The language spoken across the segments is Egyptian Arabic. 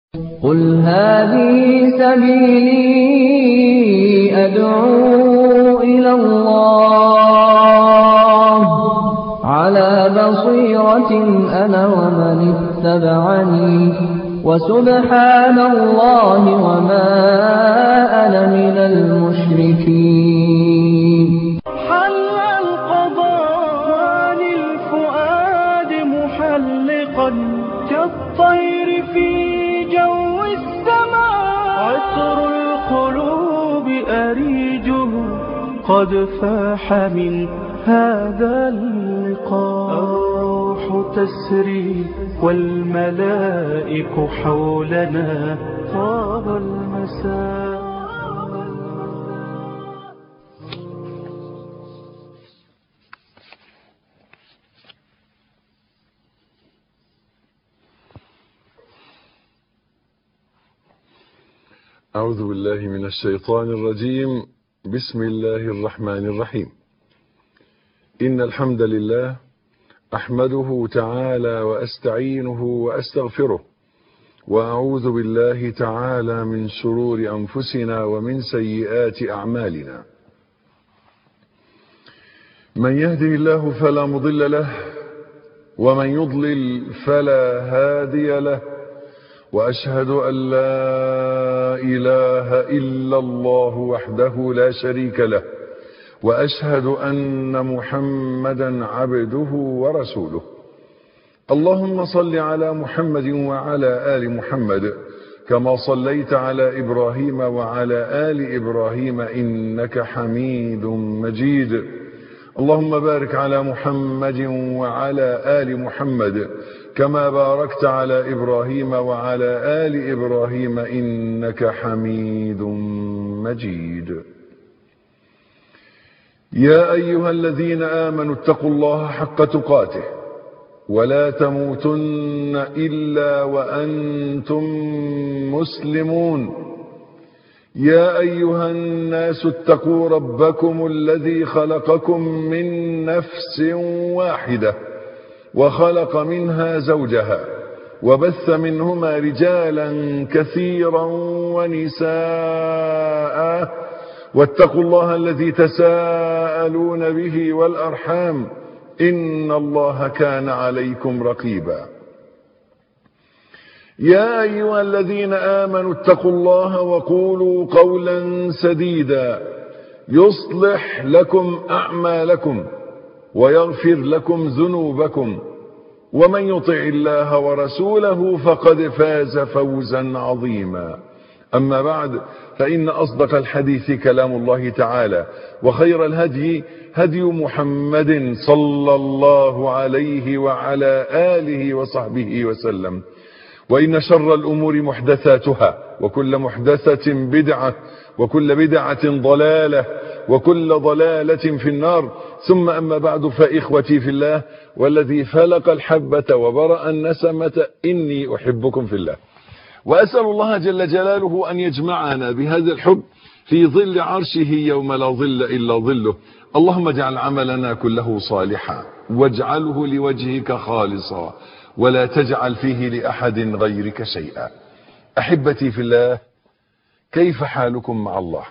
قل هذه سبيلي أدعو إلى الله على بصيرة أنا ومن اتبعني وسبحان الله وما أنا من المشركين حل القضاء عن الفؤاد محلقا كالطير في جو السماء عطر القلوب أريجه قد فاح من هذا اللقاء الروح تسري والملائك حولنا طاب المساء أعوذ بالله من الشيطان الرجيم بسم الله الرحمن الرحيم إن الحمد لله أحمده تعالى وأستعينه وأستغفره وأعوذ بالله تعالى من شرور أنفسنا ومن سيئات أعمالنا من يهده الله فلا مضل له ومن يضلل فلا هادي له واشهد ان لا اله الا الله وحده لا شريك له واشهد ان محمدا عبده ورسوله اللهم صل على محمد وعلى ال محمد كما صليت على ابراهيم وعلى ال ابراهيم انك حميد مجيد اللهم بارك على محمد وعلى ال محمد كما باركت على ابراهيم وعلى ال ابراهيم انك حميد مجيد يا ايها الذين امنوا اتقوا الله حق تقاته ولا تموتن الا وانتم مسلمون يا ايها الناس اتقوا ربكم الذي خلقكم من نفس واحده وخلق منها زوجها وبث منهما رجالا كثيرا ونساء واتقوا الله الذي تساءلون به والارحام ان الله كان عليكم رقيبا يا ايها الذين امنوا اتقوا الله وقولوا قولا سديدا يصلح لكم اعمالكم ويغفر لكم ذنوبكم ومن يطع الله ورسوله فقد فاز فوزا عظيما اما بعد فان اصدق الحديث كلام الله تعالى وخير الهدي هدي محمد صلى الله عليه وعلى اله وصحبه وسلم وإن شر الأمور محدثاتها وكل محدثة بدعة وكل بدعة ضلالة وكل ضلالة في النار ثم أما بعد فإخوتي في الله والذي فلق الحبة وبرأ النسمة إني أحبكم في الله وأسأل الله جل جلاله أن يجمعنا بهذا الحب في ظل عرشه يوم لا ظل إلا ظله اللهم اجعل عملنا كله صالحا واجعله لوجهك خالصا ولا تجعل فيه لأحد غيرك شيئا أحبتي في الله كيف حالكم مع الله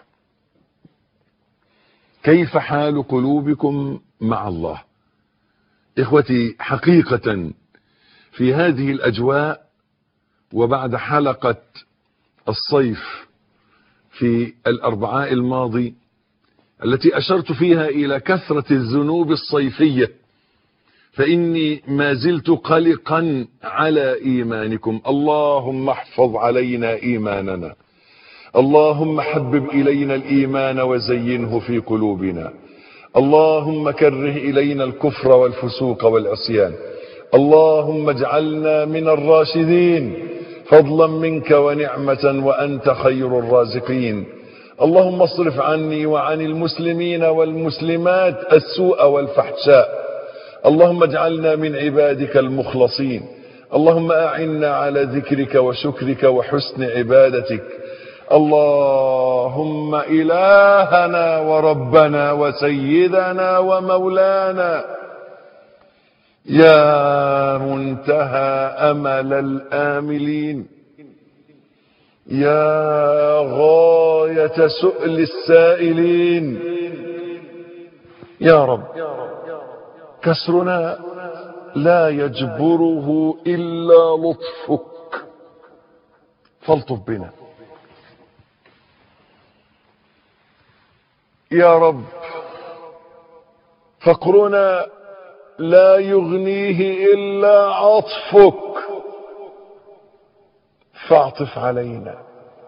كيف حال قلوبكم مع الله إخوتي حقيقة في هذه الأجواء وبعد حلقة الصيف في الأربعاء الماضي التي أشرت فيها إلى كثرة الذنوب الصيفية فإني ما زلت قلقا على إيمانكم اللهم احفظ علينا إيماننا اللهم حبب إلينا الإيمان وزينه في قلوبنا اللهم كره إلينا الكفر والفسوق والعصيان اللهم اجعلنا من الراشدين فضلا منك ونعمة وأنت خير الرازقين اللهم اصرف عني وعن المسلمين والمسلمات السوء والفحشاء اللهم اجعلنا من عبادك المخلصين اللهم أعنا على ذكرك وشكرك وحسن عبادتك اللهم إلهنا وربنا وسيدنا ومولانا يا منتهى أمل الآملين يا غاية سؤل السائلين يا رب كسرنا لا يجبره إلا لطفك فالطف بنا يا رب فقرنا لا يغنيه إلا عطفك فاعطف علينا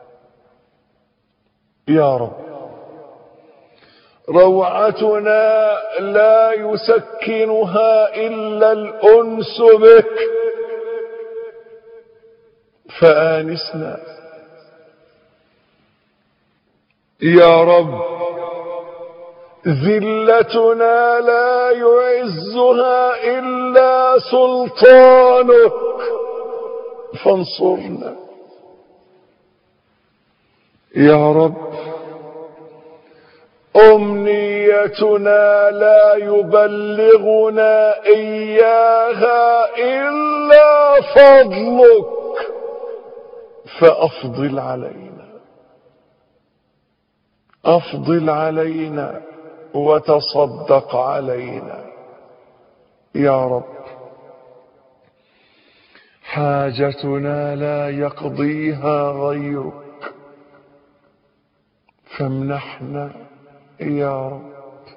يا رب روعتنا لا يسكنها إلا الأنس بك فآنسنا يا رب ذلتنا لا يعزها إلا سلطانك فانصرنا يا رب أمنيتنا لا يبلغنا إياها إلا فضلك فأفضل علينا أفضل علينا وتصدق علينا يا رب حاجتنا لا يقضيها غيرك فامنحنا يا رب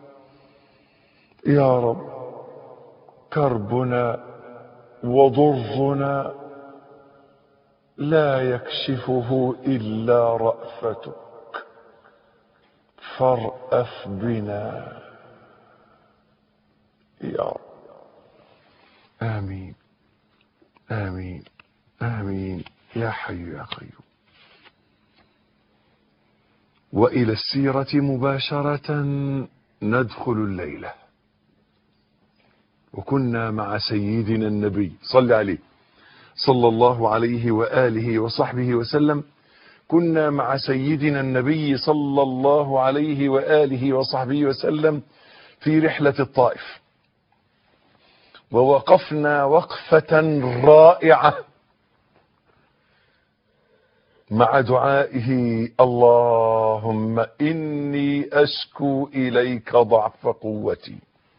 يا رب كربنا وضرنا لا يكشفه إلا رأفتك فارأف بنا يا رب آمين آمين آمين يا حي يا قيوم وإلى السيرة مباشرة ندخل الليلة وكنا مع سيدنا النبي صلى عليه صلى الله عليه وآله وصحبه وسلم كنا مع سيدنا النبي صلى الله عليه وآله وصحبه وسلم في رحلة الطائف ووقفنا وقفة رائعة مع دعائه اللهم إني أشكو إليك ضعف قوتي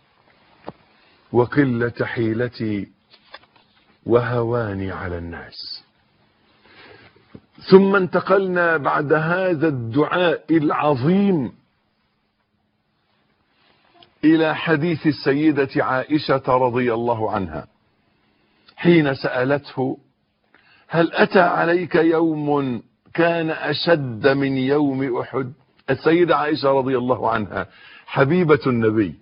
وقلة حيلتي وهواني على الناس ثم انتقلنا بعد هذا الدعاء العظيم إلى حديث السيدة عائشة رضي الله عنها حين سألته هل أتى عليك يوم كان أشد من يوم أحد السيدة عائشة رضي الله عنها حبيبة النبي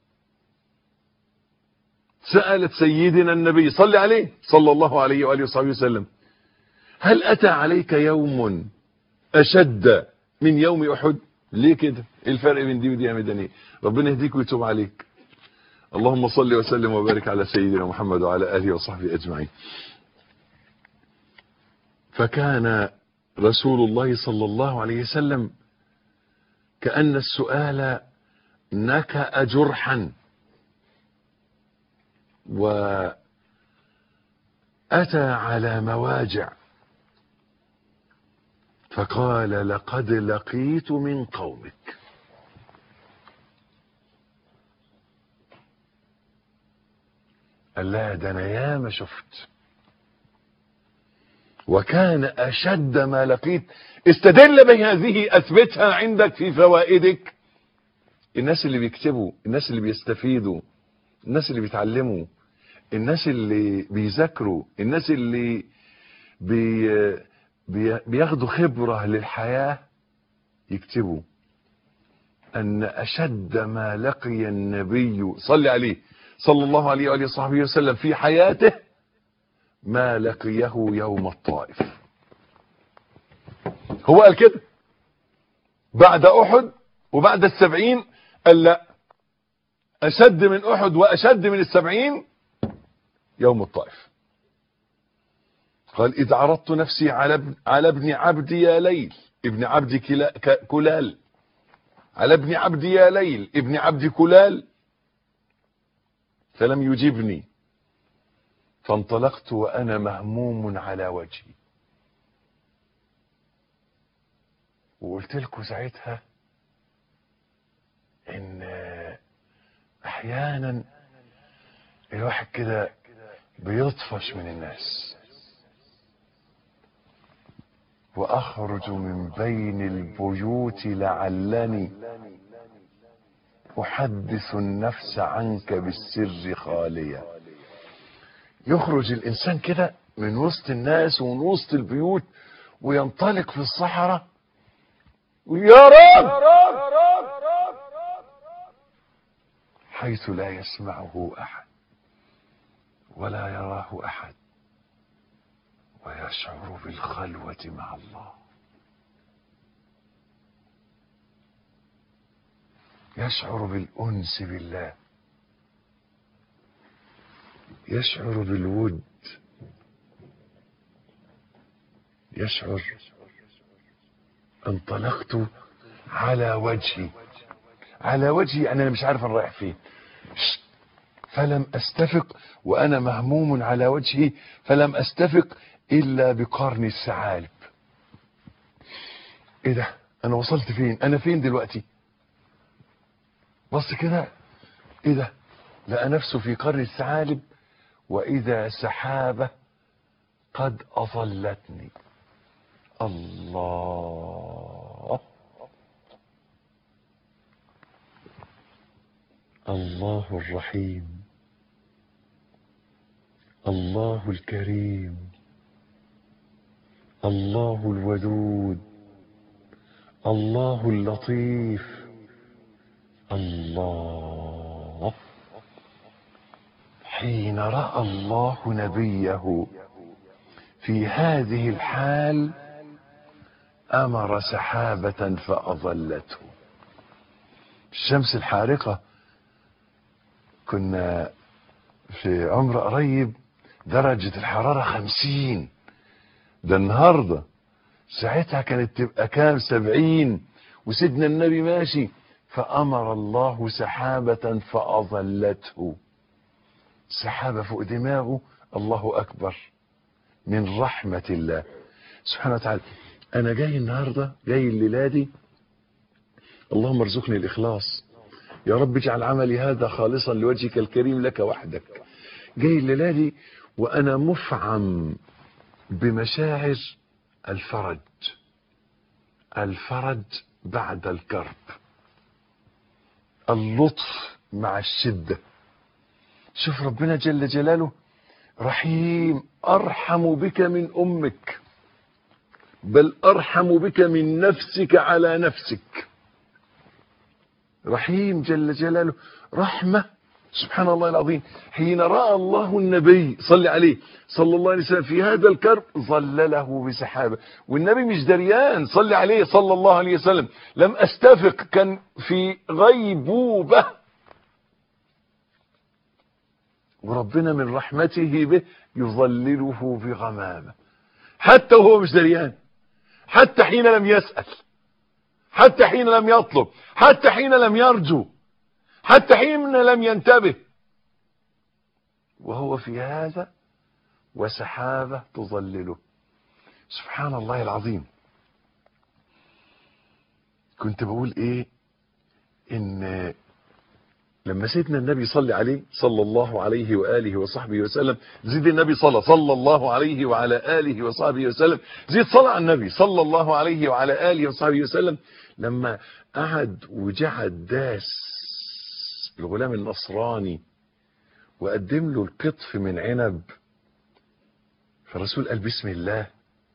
سألت سيدنا النبي صلى عليه صلى الله عليه وآله وصحبه وسلم هل أتى عليك يوم أشد من يوم أحد ليه كده ايه الفرق بين دي ودي يا مدني ربنا يهديك ويتوب عليك اللهم صل وسلم وبارك على سيدنا محمد وعلى آله وصحبه أجمعين فكان رسول الله صلى الله عليه وسلم كأن السؤال نكأ جرحا وأتى على مواجع فقال لقد لقيت من قومك قال لا ده انا ياما شفت وكان اشد ما لقيت استدل بهذه اثبتها عندك في فوائدك الناس اللي بيكتبوا الناس اللي بيستفيدوا الناس اللي بيتعلموا الناس اللي بيذاكروا الناس اللي بي بي بياخدوا خبرة للحياة يكتبوا أن أشد ما لقي النبي صلى عليه صلى الله عليه وآله وصحبه وسلم في حياته ما لقيه يوم الطائف هو قال كده بعد أحد وبعد السبعين قال لا أشد من أحد وأشد من السبعين يوم الطائف قال إذ عرضت نفسي على ابن, على ابن عبدي يا ليل ابن عبد كلا ك- كلال على ابن عبدي يا ليل ابن عبد كلال فلم يجبني فانطلقت وأنا مهموم على وجهي وقلت لكم ساعتها ان احيانا الواحد كده بيطفش من الناس واخرج من بين البيوت لعلني احدث النفس عنك بالسر خاليا يخرج الانسان كده من وسط الناس ومن وسط البيوت وينطلق في الصحراء يا رب حيث لا يسمعه احد ولا يراه احد ويشعر بالخلوه مع الله يشعر بالانس بالله يشعر بالود يشعر انطلقت على وجهي على وجهي يعني انا مش عارف انا رايح فين شت. فلم استفق وانا مهموم على وجهي فلم استفق الا بقرن الثعالب ايه ده انا وصلت فين انا فين دلوقتي بص كده ايه ده لقى نفسه في قرن الثعالب واذا سحابه قد اظلتني الله الله الرحيم الله الكريم الله الودود الله اللطيف الله حين راى الله نبيه في هذه الحال امر سحابه فاظلته الشمس الحارقه كنا في عمر قريب درجة الحرارة خمسين ده النهاردة ساعتها كانت تبقى كام سبعين وسيدنا النبي ماشي فأمر الله سحابة فأظلته سحابة فوق دماغه الله أكبر من رحمة الله سبحانه وتعالى أنا جاي النهاردة جاي الليلة دي اللهم ارزقني الإخلاص يا رب اجعل عملي هذا خالصا لوجهك الكريم لك وحدك جاي الليلة دي وأنا مفعم بمشاعر الفرج الفرج بعد الكرب اللطف مع الشدة شوف ربنا جل جلاله رحيم أرحم بك من أمك بل أرحم بك من نفسك على نفسك رحيم جل جلاله رحمة سبحان الله العظيم حين رأى الله النبي صلى عليه صلى الله عليه وسلم في هذا الكرب ظلله بسحابة والنبي مش دريان صلى عليه صلى الله عليه وسلم لم أستفق كان في غيبوبة وربنا من رحمته به يظلله في غمامة حتى وهو مش دريان حتى حين لم يسأل حتى حين لم يطلب حتى حين لم يرجو حتى حين لم ينتبه وهو في هذا وسحابة تظلله سبحان الله العظيم كنت بقول ايه ان لما سيدنا النبي صلى عليه صلى الله عليه وآله وصحبه وسلم زيد النبي صلى صلى الله عليه وعلى آله وصحبه وسلم زيد صلى على النبي صلى الله عليه وعلى آله وصحبه وسلم لما قعد وجعل داس الغلام النصراني وقدم له القطف من عنب فالرسول قال بسم الله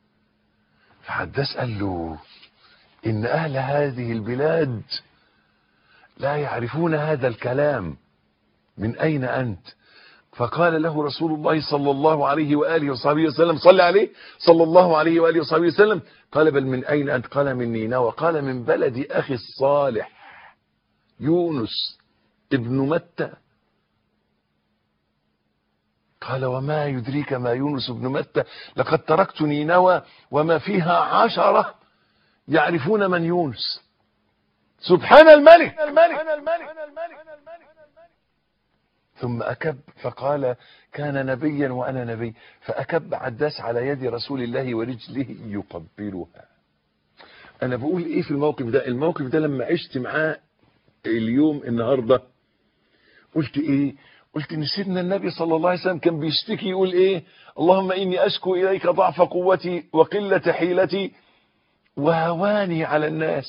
فحداس قال له إن أهل هذه البلاد لا يعرفون هذا الكلام من أين أنت فقال له رسول الله صلى الله عليه وآله وصحبه وسلم صلى عليه صلى الله عليه وآله وصحبه وسلم قال بل من أين أنت قال من نينوى قال من بلد أخي الصالح يونس ابن متى قال وما يدريك ما يونس ابن متى لقد تركت نينوى وما فيها عشرة يعرفون من يونس سبحان الملك ثم أكب فقال كان نبيا وأنا نبي فأكب عداس على يد رسول الله ورجله يقبلها انا بقول ايه في الموقف ده الموقف ده لما عشت معاه اليوم النهارده قلت ايه قلت ان سيدنا النبي صلى الله عليه وسلم كان بيشتكي يقول ايه اللهم اني اشكو اليك ضعف قوتي وقله حيلتي وهواني على الناس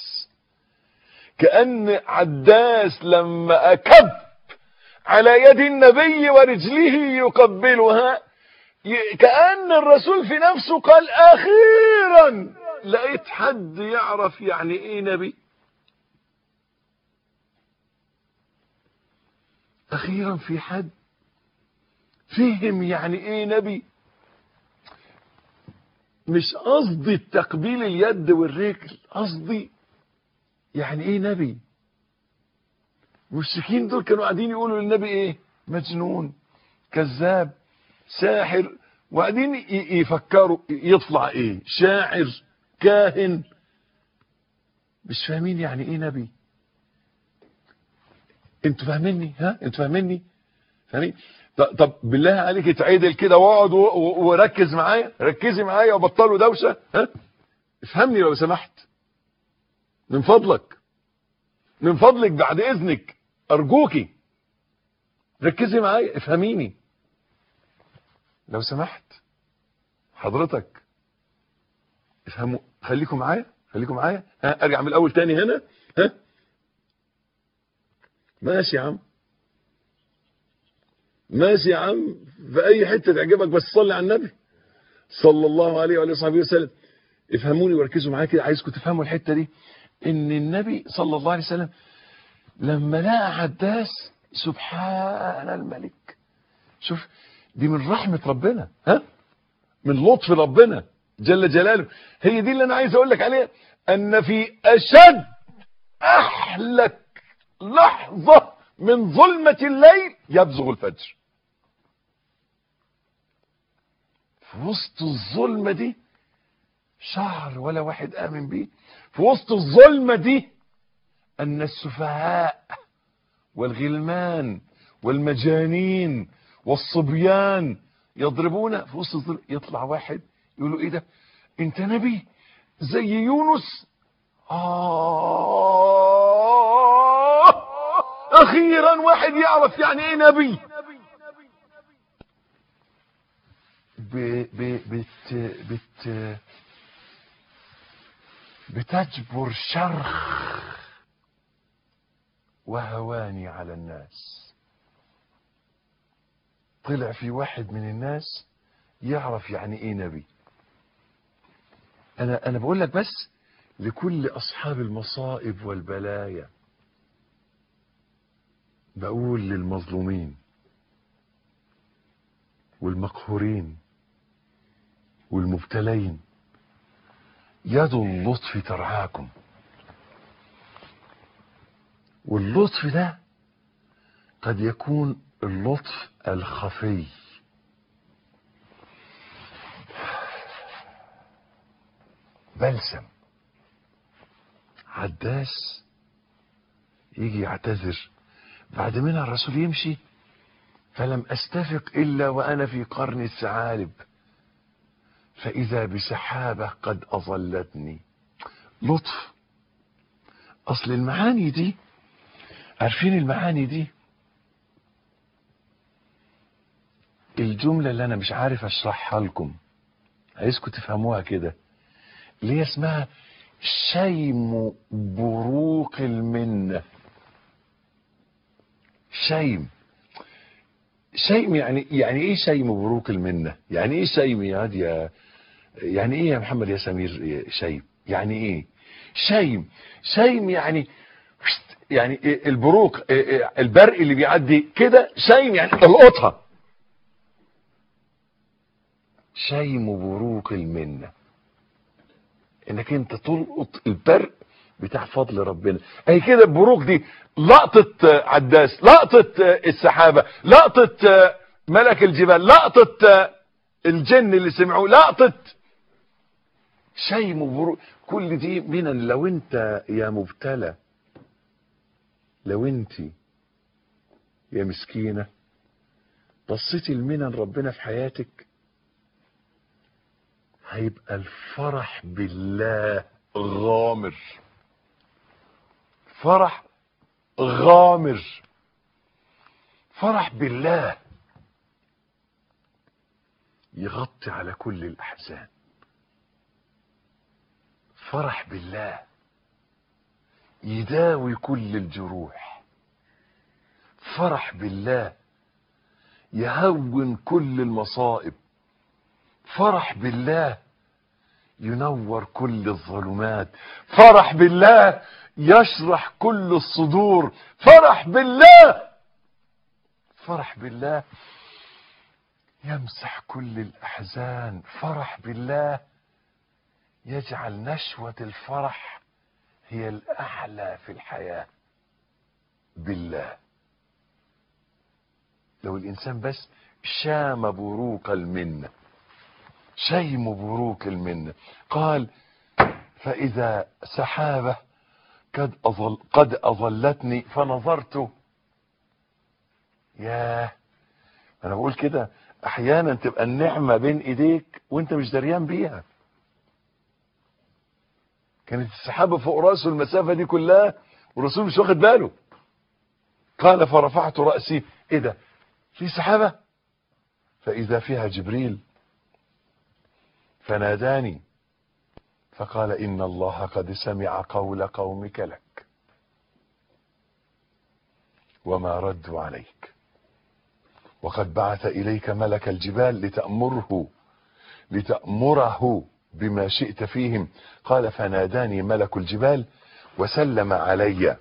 كأن عداس لما أكب على يد النبي ورجله يقبلها ي- كأن الرسول في نفسه قال أخيرا لقيت حد يعرف يعني إيه نبي أخيرا في حد فهم يعني إيه نبي مش قصدي التقبيل اليد والرجل قصدي يعني ايه نبي المشركين دول كانوا قاعدين يقولوا للنبي ايه مجنون كذاب ساحر وقاعدين ي- يفكروا يطلع ايه شاعر كاهن مش فاهمين يعني ايه نبي انتوا فاهميني ها انتوا فاهميني فاهمين ط- طب بالله عليك اتعدل كده واقعد و- و- وركز معايا ركزي معايا وبطلوا دوشه ها افهمني لو سمحت من فضلك من فضلك بعد اذنك ارجوكي ركزي معايا افهميني لو سمحت حضرتك افهموا خليكم معايا خليكم معايا ها ارجع من الاول تاني هنا ها ماشي يا عم ماشي يا عم في اي حته تعجبك بس صلي على النبي صلى الله عليه وعلى وصحبه وسلم افهموني وركزوا معايا كده عايزكم تفهموا الحته دي ان النبي صلى الله عليه وسلم لما لقى عداس سبحان الملك شوف دي من رحمه ربنا ها من لطف ربنا جل جلاله هي دي اللي انا عايز اقول لك عليها ان في اشد احلك لحظه من ظلمه الليل يبزغ الفجر في وسط الظلمه دي شهر ولا واحد آمن بيه في وسط الظلمة دي أن السفهاء والغلمان والمجانين والصبيان يضربون في وسط الظلمة يطلع واحد يقولوا إيه ده أنت نبي زي يونس آه أخيرا واحد يعرف يعني إيه نبي ب ب بت بت بتجبر شرخ وهواني على الناس طلع في واحد من الناس يعرف يعني ايه نبي انا انا بقول لك بس لكل اصحاب المصائب والبلايا بقول للمظلومين والمقهورين والمبتلين يد اللطف ترعاكم واللطف ده قد يكون اللطف الخفي بلسم عداس يجي يعتذر بعد منها الرسول يمشي فلم استفق الا وانا في قرن الثعالب فإذا بسحابة قد أظلتني لطف أصل المعاني دي عارفين المعاني دي الجملة اللي أنا مش عارف أشرحها لكم عايزكم تفهموها كده اللي هي اسمها شيم بروق المنة شيم شيم يعني يعني ايه شيم بروق المنة يعني ايه شيم يا واد يا يعني ايه يا محمد يا سمير شيم يعني ايه شيم شيم يعني يعني إيه البروق إيه البرق اللي بيعدي كده شيم يعني القطها شيم بروق المنة انك انت تلقط البرق بتاع فضل ربنا اهي كده البروق دي لقطة عداس لقطة السحابة لقطة ملك الجبال لقطة الجن اللي سمعوه لقطة شيم بروق كل دي من لو انت يا مبتلى لو انت يا مسكينة بصيتي المنن ربنا في حياتك هيبقى الفرح بالله غامر فرح غامر فرح بالله يغطي على كل الأحزان فرح بالله يداوي كل الجروح فرح بالله يهون كل المصائب فرح بالله ينور كل الظلمات فرح بالله يشرح كل الصدور فرح بالله فرح بالله يمسح كل الأحزان فرح بالله يجعل نشوة الفرح هي الأعلى في الحياة بالله لو الإنسان بس شام بروق المنة شيم بروق المنة قال فإذا سحابة قد, أظل قد أظلتني فنظرت ياه أنا بقول كده أحيانا تبقى النعمة بين إيديك وأنت مش دريان بيها كانت السحابة فوق رأسه المسافة دي كلها والرسول مش واخد باله قال فرفعت رأسي ايه ده في سحابة فإذا فيها جبريل فناداني فقال إن الله قد سمع قول قومك لك وما ردوا عليك وقد بعث إليك ملك الجبال لتأمره لتأمره بما شئت فيهم قال فناداني ملك الجبال وسلم علي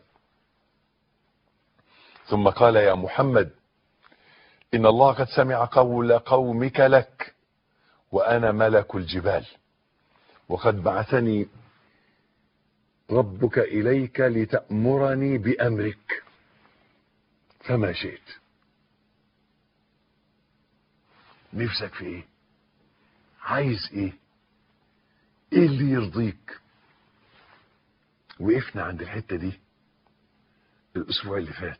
ثم قال يا محمد إن الله قد سمع قول قومك لك وأنا ملك الجبال وقد بعثني ربك إليك لتأمرني بأمرك فما شئت نفسك في ايه عايز ايه ايه اللي يرضيك وقفنا عند الحتة دي الاسبوع اللي فات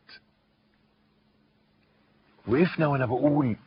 وقفنا وانا بقول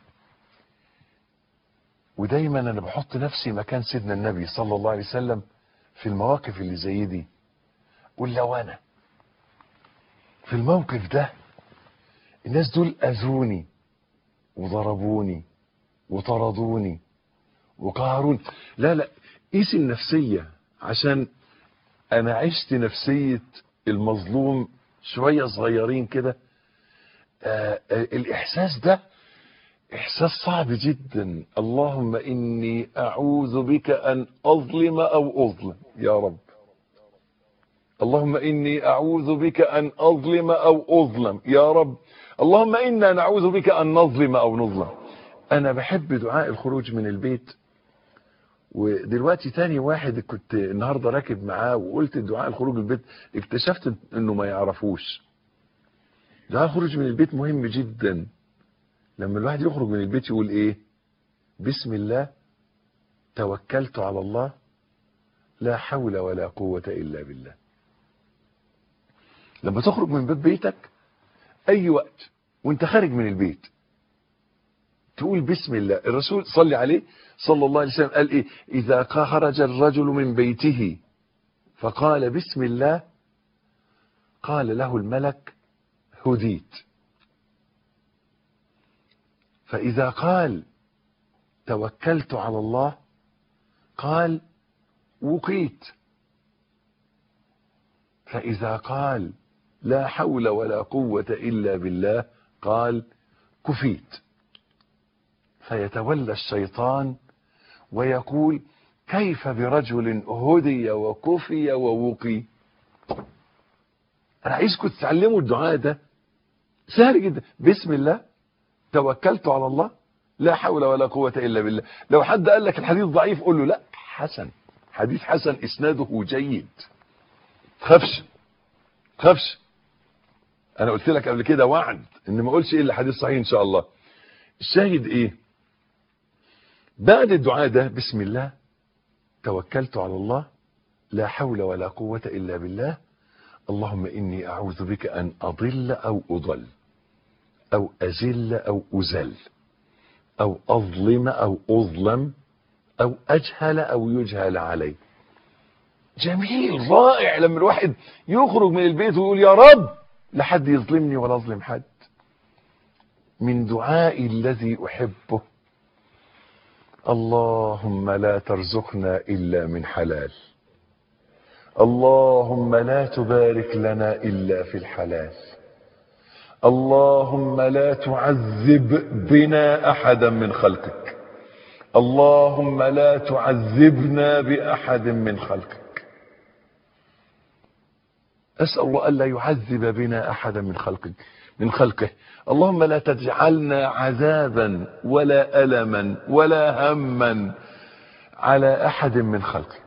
ودايما انا بحط نفسي مكان سيدنا النبي صلى الله عليه وسلم في المواقف اللي زي دي قول لو انا في الموقف ده الناس دول اذوني وضربوني وطردوني وقهروني لا لا قيس النفسية عشان انا عشت نفسية المظلوم شوية صغيرين كده آه آه الاحساس ده احساس صعب جدا اللهم اني اعوذ بك ان اظلم او اظلم يا رب اللهم اني اعوذ بك ان اظلم او اظلم يا رب اللهم انا نعوذ بك ان نظلم او نظلم انا بحب دعاء الخروج من البيت ودلوقتي تاني واحد كنت النهارده راكب معاه وقلت دعاء الخروج من البيت اكتشفت انه ما يعرفوش دعاء الخروج من البيت مهم جدا لما الواحد يخرج من البيت يقول ايه بسم الله توكلت على الله لا حول ولا قوة الا بالله لما تخرج من باب بيتك اي وقت وانت خارج من البيت تقول بسم الله الرسول صلي عليه صلى الله عليه وسلم قال ايه اذا خرج الرجل من بيته فقال بسم الله قال له الملك هديت فاذا قال توكلت على الله قال وقيت فاذا قال لا حول ولا قوة الا بالله قال كفيت فيتولى الشيطان ويقول كيف برجل هدي وكفي ووقي انا عايزكم تتعلموا الدعاء ده سهل جدا بسم الله توكلت على الله لا حول ولا قوة الا بالله لو حد قال لك الحديث ضعيف قول له لا حسن حديث حسن اسناده جيد تخافش تخافش انا قلت لك قبل كده وعد ان ما اقولش الا حديث صحيح ان شاء الله الشاهد ايه بعد الدعاء ده بسم الله توكلت على الله لا حول ولا قوة إلا بالله اللهم إني أعوذ بك أن أضل أو أضل أو أزل أو أزل أو أظلم أو أظلم أو أجهل أو يجهل علي جميل رائع لما الواحد يخرج من البيت ويقول يا رب لا حد يظلمني ولا اظلم حد من دعائي الذي احبه اللهم لا ترزقنا الا من حلال اللهم لا تبارك لنا الا في الحلال اللهم لا تعذب بنا احدا من خلقك اللهم لا تعذبنا باحد من خلقك اسال الله الا يعذب بنا احدا من خلقك من خلقه اللهم لا تجعلنا عذابا ولا الما ولا هما على احد من خلقك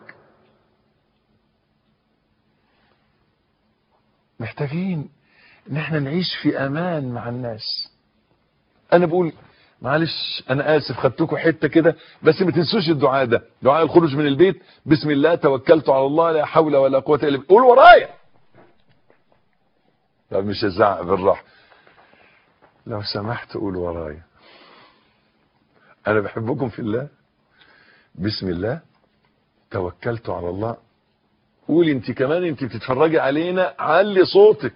محتاجين ان احنا نعيش في امان مع الناس انا بقول معلش انا اسف خدتكم حته كده بس ما تنسوش الدعاء ده دعاء الخروج من البيت بسم الله توكلت على الله لا حول ولا قوه الا بالله قول ورايا طب مش هزعق بالراحه لو سمحت قول ورايا انا بحبكم في الله بسم الله توكلت على الله قول انت كمان انت بتتفرجي علينا علي صوتك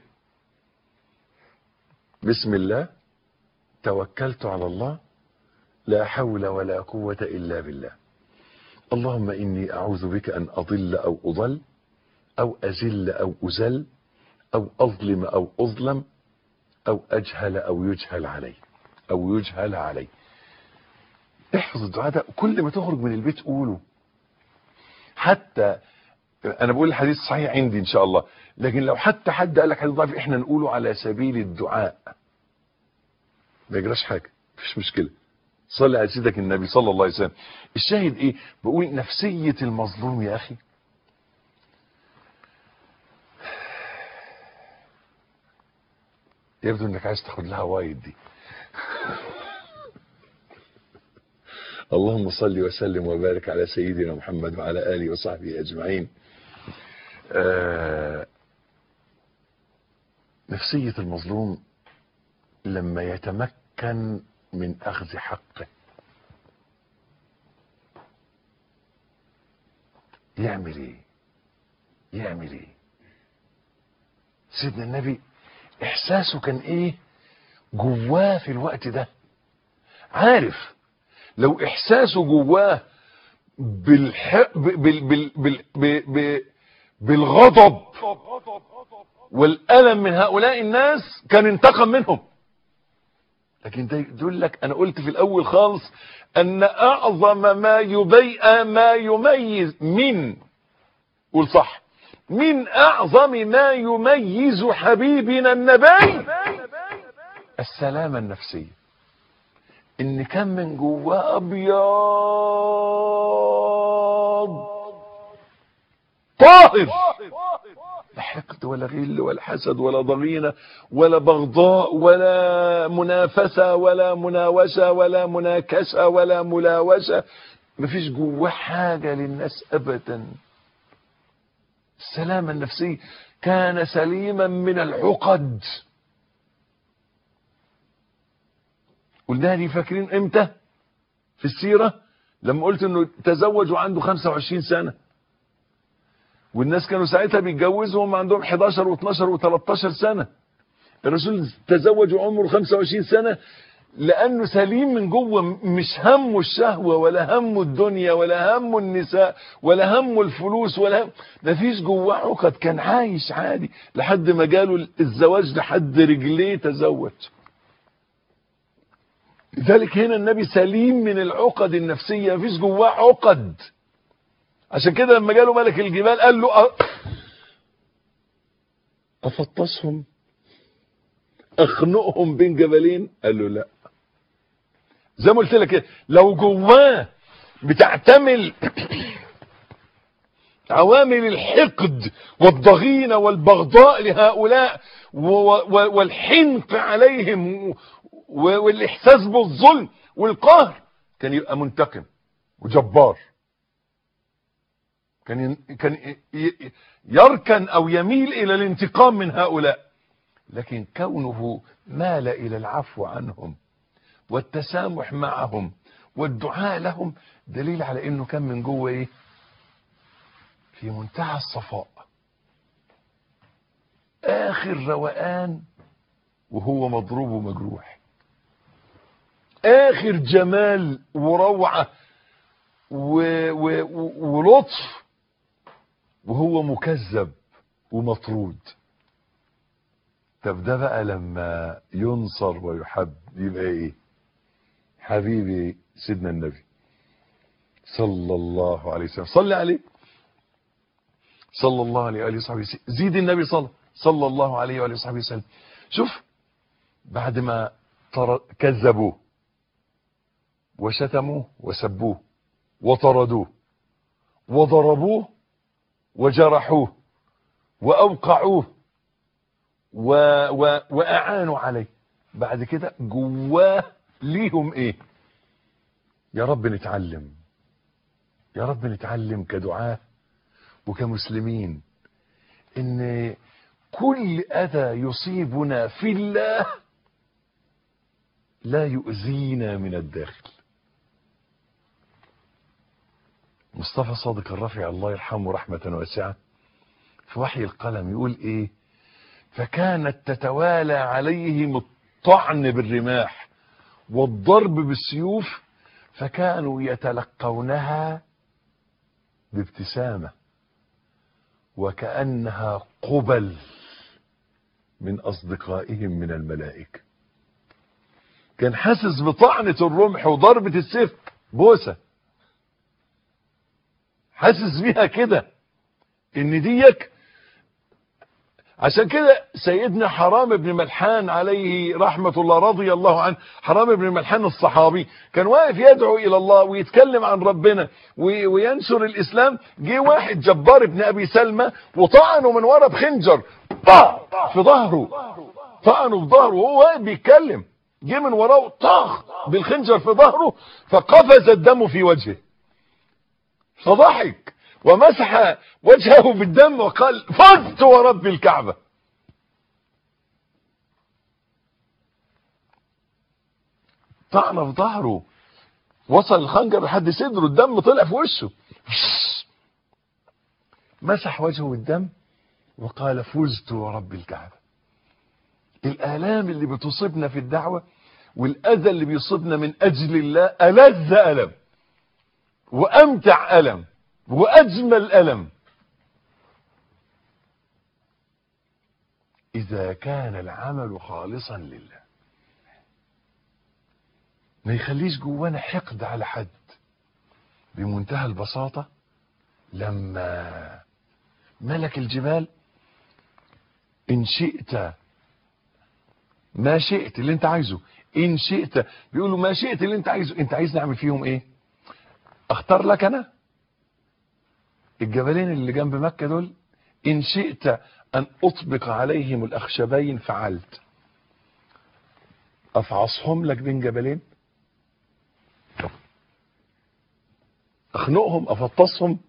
بسم الله توكلت على الله لا حول ولا قوة إلا بالله اللهم إني أعوذ بك أن أضل أو أضل أو أزل أو أزل أو أظلم أو أظلم أو أجهل أو يجهل علي أو يجهل علي احفظ الدعاء ده كل ما تخرج من البيت قوله حتى انا بقول الحديث صحيح عندي ان شاء الله لكن لو حتى حد قال لك حديث ضعيف احنا نقوله على سبيل الدعاء ما يجراش حاجه مفيش مشكله صلي على سيدك النبي صلى الله عليه وسلم الشاهد ايه بقول نفسيه المظلوم يا اخي يبدو انك عايز تاخد لها وايد دي اللهم صل وسلم وبارك على سيدنا محمد وعلى اله وصحبه اجمعين آه نفسيه المظلوم لما يتمكن من اخذ حقه يعمل ايه يعمل ايه سيدنا النبي احساسه كان ايه جواه في الوقت ده عارف لو احساسه جواه بالح... بال... بال... بال... بال... بال... بالغضب والألم من هؤلاء الناس كان انتقم منهم لكن ده يدل لك انا قلت في الاول خالص ان اعظم ما يبي ما يميز من قول صح من اعظم ما يميز حبيبنا النبي السلامة النفسية ان كان من جواه ابيض طاهر لا حقد ولا غل ولا حسد ولا ضغينة ولا بغضاء ولا منافسة ولا مناوشة ولا مناكسة ولا ملاوشة مفيش جواه حاجة للناس أبدا السلامة النفسية كان سليما من العقد قلنا دي فاكرين امتى في السيرة لما قلت انه تزوج وعنده 25 سنة والناس كانوا ساعتها بيتجوزوا وهم عندهم 11 و12 و13 سنة الرسول تزوج وعمره 25 سنة لانه سليم من جوه مش همه الشهوة ولا همه الدنيا ولا همه النساء ولا همه الفلوس ولا هم مفيش جواه عقد كان عايش عادي لحد ما جاله الزواج لحد رجليه تزوج لذلك هنا النبي سليم من العقد النفسية مفيش جواه عقد عشان كده لما جاله ملك الجبال قال له أ- افطسهم اخنقهم بين جبلين قال له لا زي ما قلت لك كده، لو جواه بتعتمل عوامل الحقد والضغينة والبغضاء لهؤلاء و- و- والحنق عليهم و- والإحساس بالظلم والقهر كان يبقى منتقم وجبار كان ين- كان ي- ي- يركن أو يميل إلى الانتقام من هؤلاء لكن كونه مال إلى العفو عنهم والتسامح معهم والدعاء لهم دليل على انه كان من جوه ايه في منتهى الصفاء اخر روقان وهو مضروب ومجروح اخر جمال وروعه و... و... و... ولطف وهو مكذب ومطرود طب ده بقى لما ينصر ويحب يبقى ايه حبيبي سيدنا النبي صلى الله عليه وسلم صلي عليه صلى الله عليه وآله وصحبه وسلم زيد النبي صلى صلى الله عليه وآله وصحبه وسلم شوف بعد ما طر... كذبوه وشتموه وسبوه وطردوه وضربوه وجرحوه وأوقعوه و... و... وأعانوا عليه بعد كده جواه ليهم ايه يا رب نتعلم يا رب نتعلم كدعاة وكمسلمين ان كل اذى يصيبنا في الله لا يؤذينا من الداخل مصطفى صادق الرفيع الله يرحمه رحمة واسعة في وحي القلم يقول ايه فكانت تتوالى عليهم الطعن بالرماح والضرب بالسيوف فكانوا يتلقونها بابتسامة وكأنها قبل من أصدقائهم من الملائكة كان حاسس بطعنة الرمح وضربة السيف بوسة حاسس بيها كده ان ديك عشان كده سيدنا حرام بن ملحان عليه رحمة الله رضي الله عنه حرام بن ملحان الصحابي كان واقف يدعو إلى الله ويتكلم عن ربنا وينشر الإسلام جه واحد جبار ابن أبي سلمى وطعنه من ورا بخنجر في ظهره طعنه في ظهره وهو واقف بيتكلم جه من وراه طخ بالخنجر في ظهره فقفز الدم في وجهه فضحك ومسح وجهه بالدم وقال فزت ورب الكعبة طعنه في ظهره وصل الخنجر لحد صدره الدم طلع في وشه مسح وجهه بالدم وقال فزت ورب الكعبة الآلام اللي بتصيبنا في الدعوة والأذى اللي بيصيبنا من أجل الله ألذ ألم وأمتع ألم وأجمل ألم إذا كان العمل خالصا لله ما يخليش جوانا حقد على حد بمنتهى البساطة لما ملك الجبال إن شئت ما شئت اللي انت عايزه إن شئت بيقولوا ما شئت اللي انت عايزه انت عايز نعمل فيهم ايه اختار لك انا الجبلين اللي جنب مكة دول إن شئت أن أطبق عليهم الأخشبين فعلت أفعصهم لك بين جبلين أخنقهم أفطسهم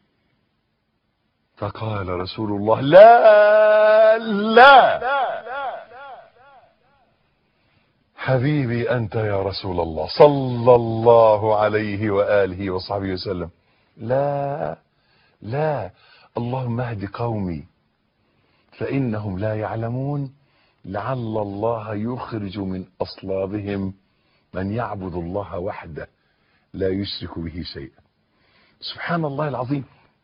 فقال رسول الله لا لا حبيبي أنت يا رسول الله صلى الله عليه وآله وصحبه وسلم لا لا اللهم اهد قومي فإنهم لا يعلمون لعل الله يخرج من أصلابهم من يعبد الله وحده لا يشرك به شيئا سبحان الله العظيم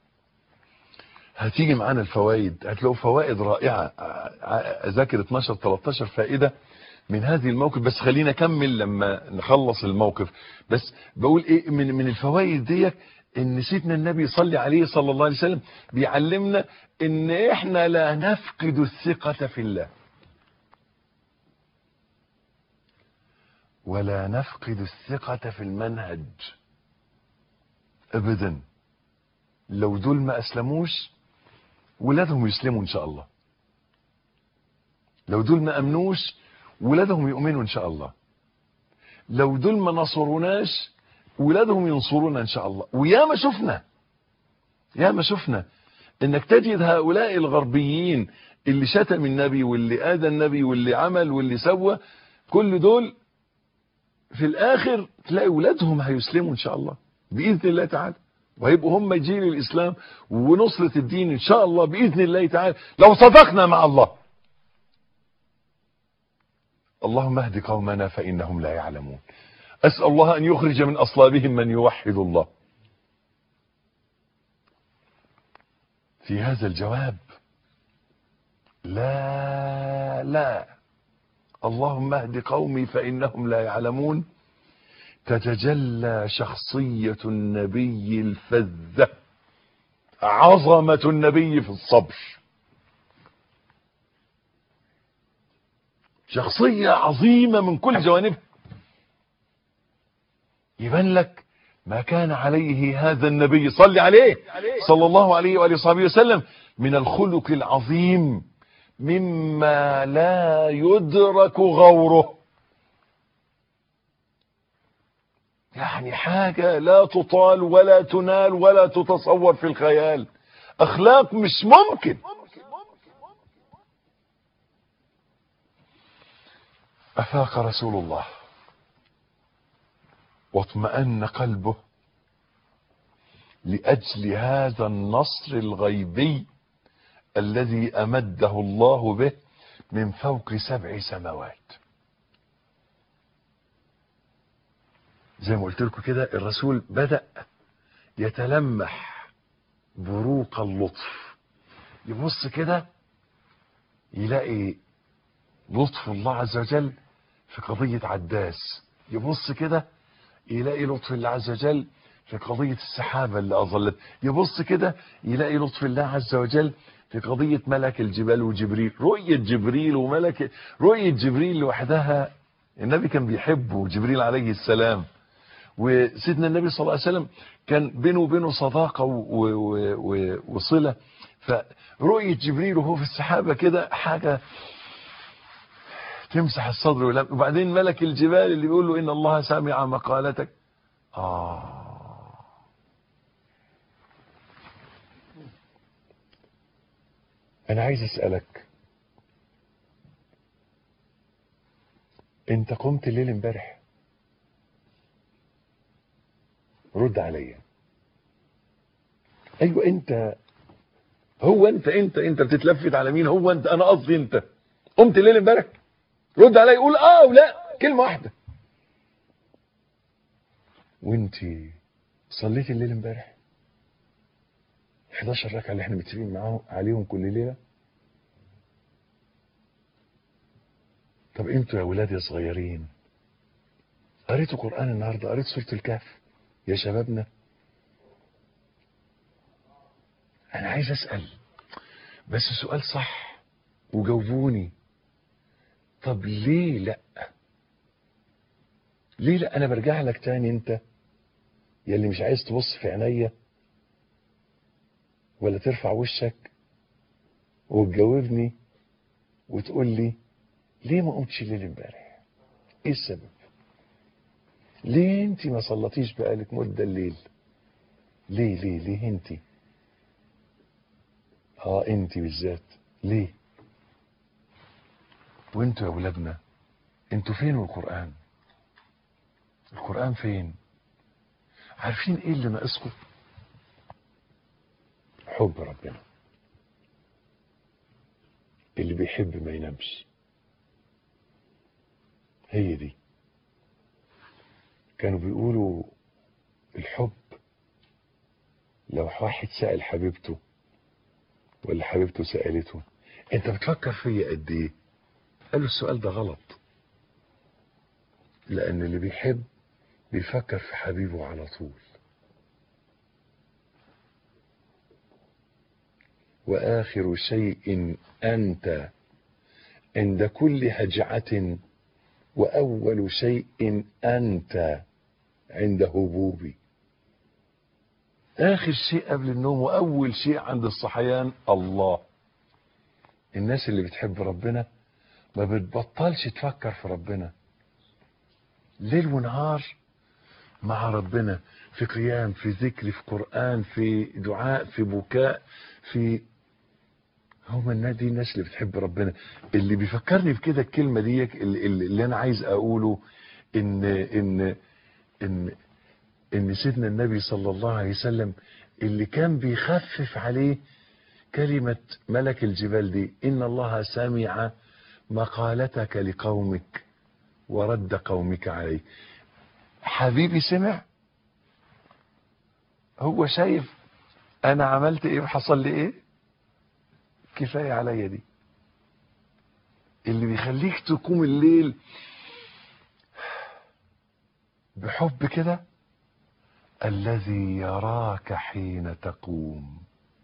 هتيجي معانا الفوائد هتلاقوا فوائد رائعة أذاكر 12 13 فائدة من هذه الموقف بس خلينا اكمل لما نخلص الموقف بس بقول ايه من من الفوائد ديت ان سيدنا النبي صلى عليه صلى الله عليه وسلم بيعلمنا ان احنا لا نفقد الثقة في الله ولا نفقد الثقة في المنهج ابدا لو دول ما اسلموش ولادهم يسلموا ان شاء الله لو دول ما امنوش ولادهم يؤمنوا ان شاء الله لو دول ما نصروناش ولادهم ينصرونا ان شاء الله ويا ما شفنا يا ما شفنا انك تجد هؤلاء الغربيين اللي شتم النبي واللي اذى النبي واللي عمل واللي سوى كل دول في الاخر تلاقي ولادهم هيسلموا ان شاء الله باذن الله تعالى وهيبقوا هم جيل الإسلام ونصرة الدين إن شاء الله بإذن الله تعالى لو صدقنا مع الله اللهم اهد قومنا فإنهم لا يعلمون أسأل الله أن يخرج من أصلابهم من يوحد الله في هذا الجواب لا لا اللهم اهد قومي فإنهم لا يعلمون تتجلى شخصية النبي الفذة عظمة النبي في الصبر شخصية عظيمة من كل جوانبها يبان لك ما كان عليه هذا النبي صلي عليه صلى الله عليه وآله وصحبه وسلم من الخلق العظيم مما لا يدرك غوره يعني حاجة لا تطال ولا تنال ولا تتصور في الخيال أخلاق مش ممكن أفاق رسول الله واطمأن قلبه لأجل هذا النصر الغيبي الذي أمده الله به من فوق سبع سماوات زي ما قلت لكم كده الرسول بدأ يتلمح بروق اللطف يبص كده يلاقي لطف الله عز وجل في قضية عداس يبص كده يلاقي لطف الله عز وجل في قضية السحابة اللي أظلت يبص كده يلاقي لطف الله عز وجل في قضية ملك الجبال وجبريل رؤية جبريل وملك رؤية جبريل لوحدها النبي كان بيحبه جبريل عليه السلام وسيدنا النبي صلى الله عليه وسلم كان بينه وبينه صداقة و و و وصلة فرؤية جبريل وهو في السحابة كده حاجة تمسح الصدر والهم وبعدين ملك الجبال اللي بيقول له إن الله سامع مقالتك آه أنا عايز أسألك أنت قمت الليل امبارح رد عليا ايوه انت هو انت انت انت بتتلفت على مين هو انت انا قصدي انت قمت الليل امبارح رد عليا قول اه ولا كلمه واحده وانت صليت الليل امبارح 11 ركعه اللي احنا متفقين معاهم عليهم كل ليله طب انتوا يا ولاد يا صغيرين قريتوا قران النهارده قريت سوره الكهف يا شبابنا انا عايز اسال بس سؤال صح وجاوبوني طب ليه لا ليه لا انا برجع لك تاني انت يا اللي مش عايز تبص في عينيا ولا ترفع وشك وتجاوبني وتقول لي ليه ما قمتش الليل امبارح ايه السبب ليه انت ما صلتيش بقالك مدة الليل ليه ليه ليه انت اه انت بالذات ليه وانتوا يا ولادنا انتوا فين القرآن القرآن فين عارفين ايه اللي ناقصكم حب ربنا اللي بيحب ما ينامش هي دي كانوا بيقولوا الحب لو واحد سأل حبيبته ولا حبيبته سألته انت بتفكر فيا قد ايه قالوا السؤال ده غلط لان اللي بيحب بيفكر في حبيبه على طول واخر شيء انت عند كل هجعه واول شيء انت عند هبوبي اخر شيء قبل النوم واول شيء عند الصحيان الله الناس اللي بتحب ربنا ما بتبطلش تفكر في ربنا ليل ونهار مع ربنا في قيام في ذكر في قرآن في دعاء في بكاء في هم الناس دي الناس اللي بتحب ربنا اللي بيفكرني بكده الكلمة دي اللي, اللي انا عايز اقوله ان ان ان ان سيدنا النبي صلى الله عليه وسلم اللي كان بيخفف عليه كلمة ملك الجبال دي إن الله سمع مقالتك لقومك ورد قومك عليك حبيبي سمع هو شايف انا عملت ايه وحصل لي ايه كفاية عليا دي اللي بيخليك تقوم الليل بحب كده الذي يراك حين تقوم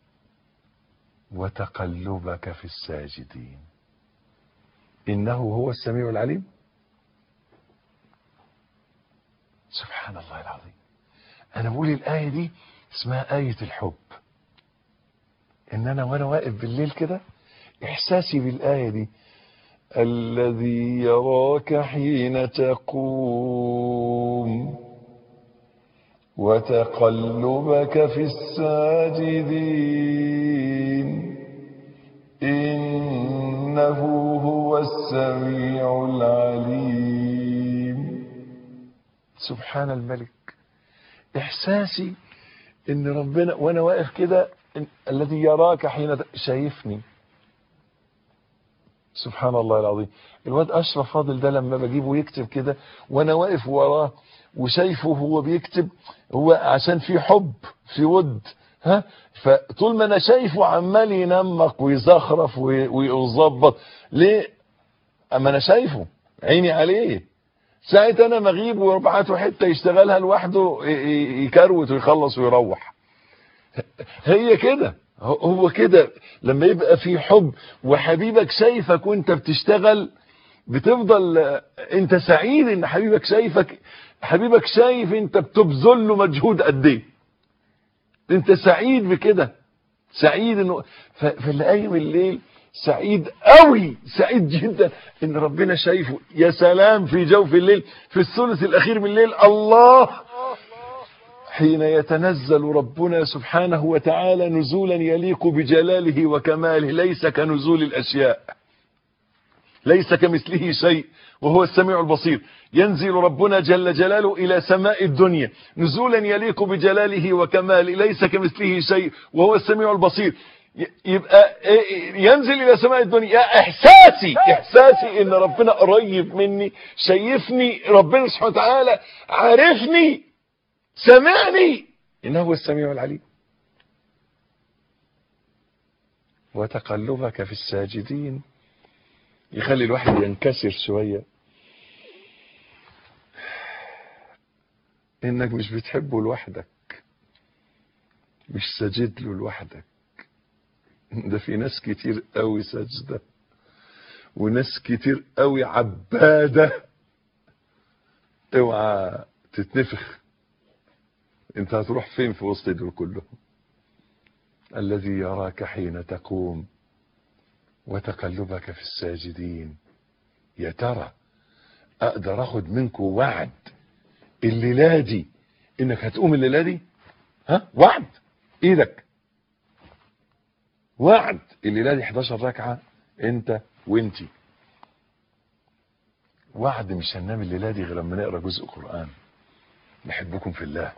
وتقلبك في الساجدين انه هو السميع العليم سبحان الله العظيم انا بقول الايه دي اسمها ايه الحب ان انا وانا واقف بالليل كده احساسي بالايه دي الذي يراك حين تقوم وتقلبك في الساجدين انه هو السميع العليم سبحان الملك احساسي ان ربنا وانا واقف كده إن- الذي يراك حين ت- شايفني سبحان الله العظيم الواد اشرف فاضل ده لما بجيبه يكتب كده وانا واقف وراه وشايفه وهو بيكتب هو عشان في حب في ود ها فطول ما انا شايفه عمال ينمق ويزخرف وي- ويظبط ليه اما انا شايفه عيني عليه ساعة انا مغيب وابعته حته يشتغلها لوحده ي- ي- يكروت ويخلص ويروح هي كده هو- هو كده لما يبقى في حب وحبيبك شايفك وانت بتشتغل بتفضل آه، انت سعيد ان حبيبك شايفك حبيبك شايف انت بتبذل له مجهود قد ايه انت سعيد بكده سعيد انه ف- فاللي قايم الليل سعيد قوي سعيد جدا ان ربنا شايفه يا سلام في جوف الليل في الثلث الاخير من الليل الله حين يتنزل ربنا سبحانه وتعالى نزولا يليق بجلاله وكماله ليس كنزول الاشياء ليس كمثله شيء وهو السميع البصير ينزل ربنا جل جلاله إلى سماء الدنيا نزولا يليق بجلاله وكماله ليس كمثله شيء وهو السميع البصير ي- يبقى إيه- ينزل إلى سماء الدنيا يا إحساسي إحساسي إن ربنا قريب مني شايفني ربنا سبحانه وتعالى عارفني سمعني إنه هو السميع العليم وتقلبك في الساجدين يخلي الواحد ينكسر شوية انك مش بتحبه لوحدك مش ساجد له لوحدك ده في ناس كتير قوي ساجدة وناس كتير قوي عبادة اوعى تتنفخ انت هتروح فين في وسط دول كلهم الذي يراك حين تقوم وتقلبك في الساجدين يا ترى اقدر اخد منكم وعد الليله دي انك هتقوم الليله دي ها وعد ايدك وعد الليله دي 11 ركعه انت وانتي وعد مش هننام الليله دي غير لما نقرا جزء قران نحبكم في الله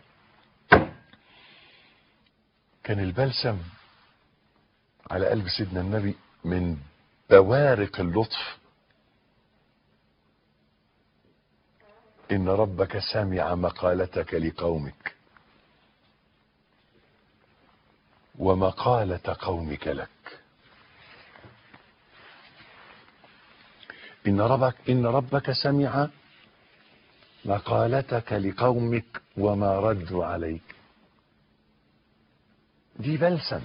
كان البلسم على قلب سيدنا النبي من بوارق اللطف ان ربك سمع مقالتك لقومك ومقالة قومك لك ان ربك ان ربك سمع مقالتك لقومك وما ردوا عليك دي بلسم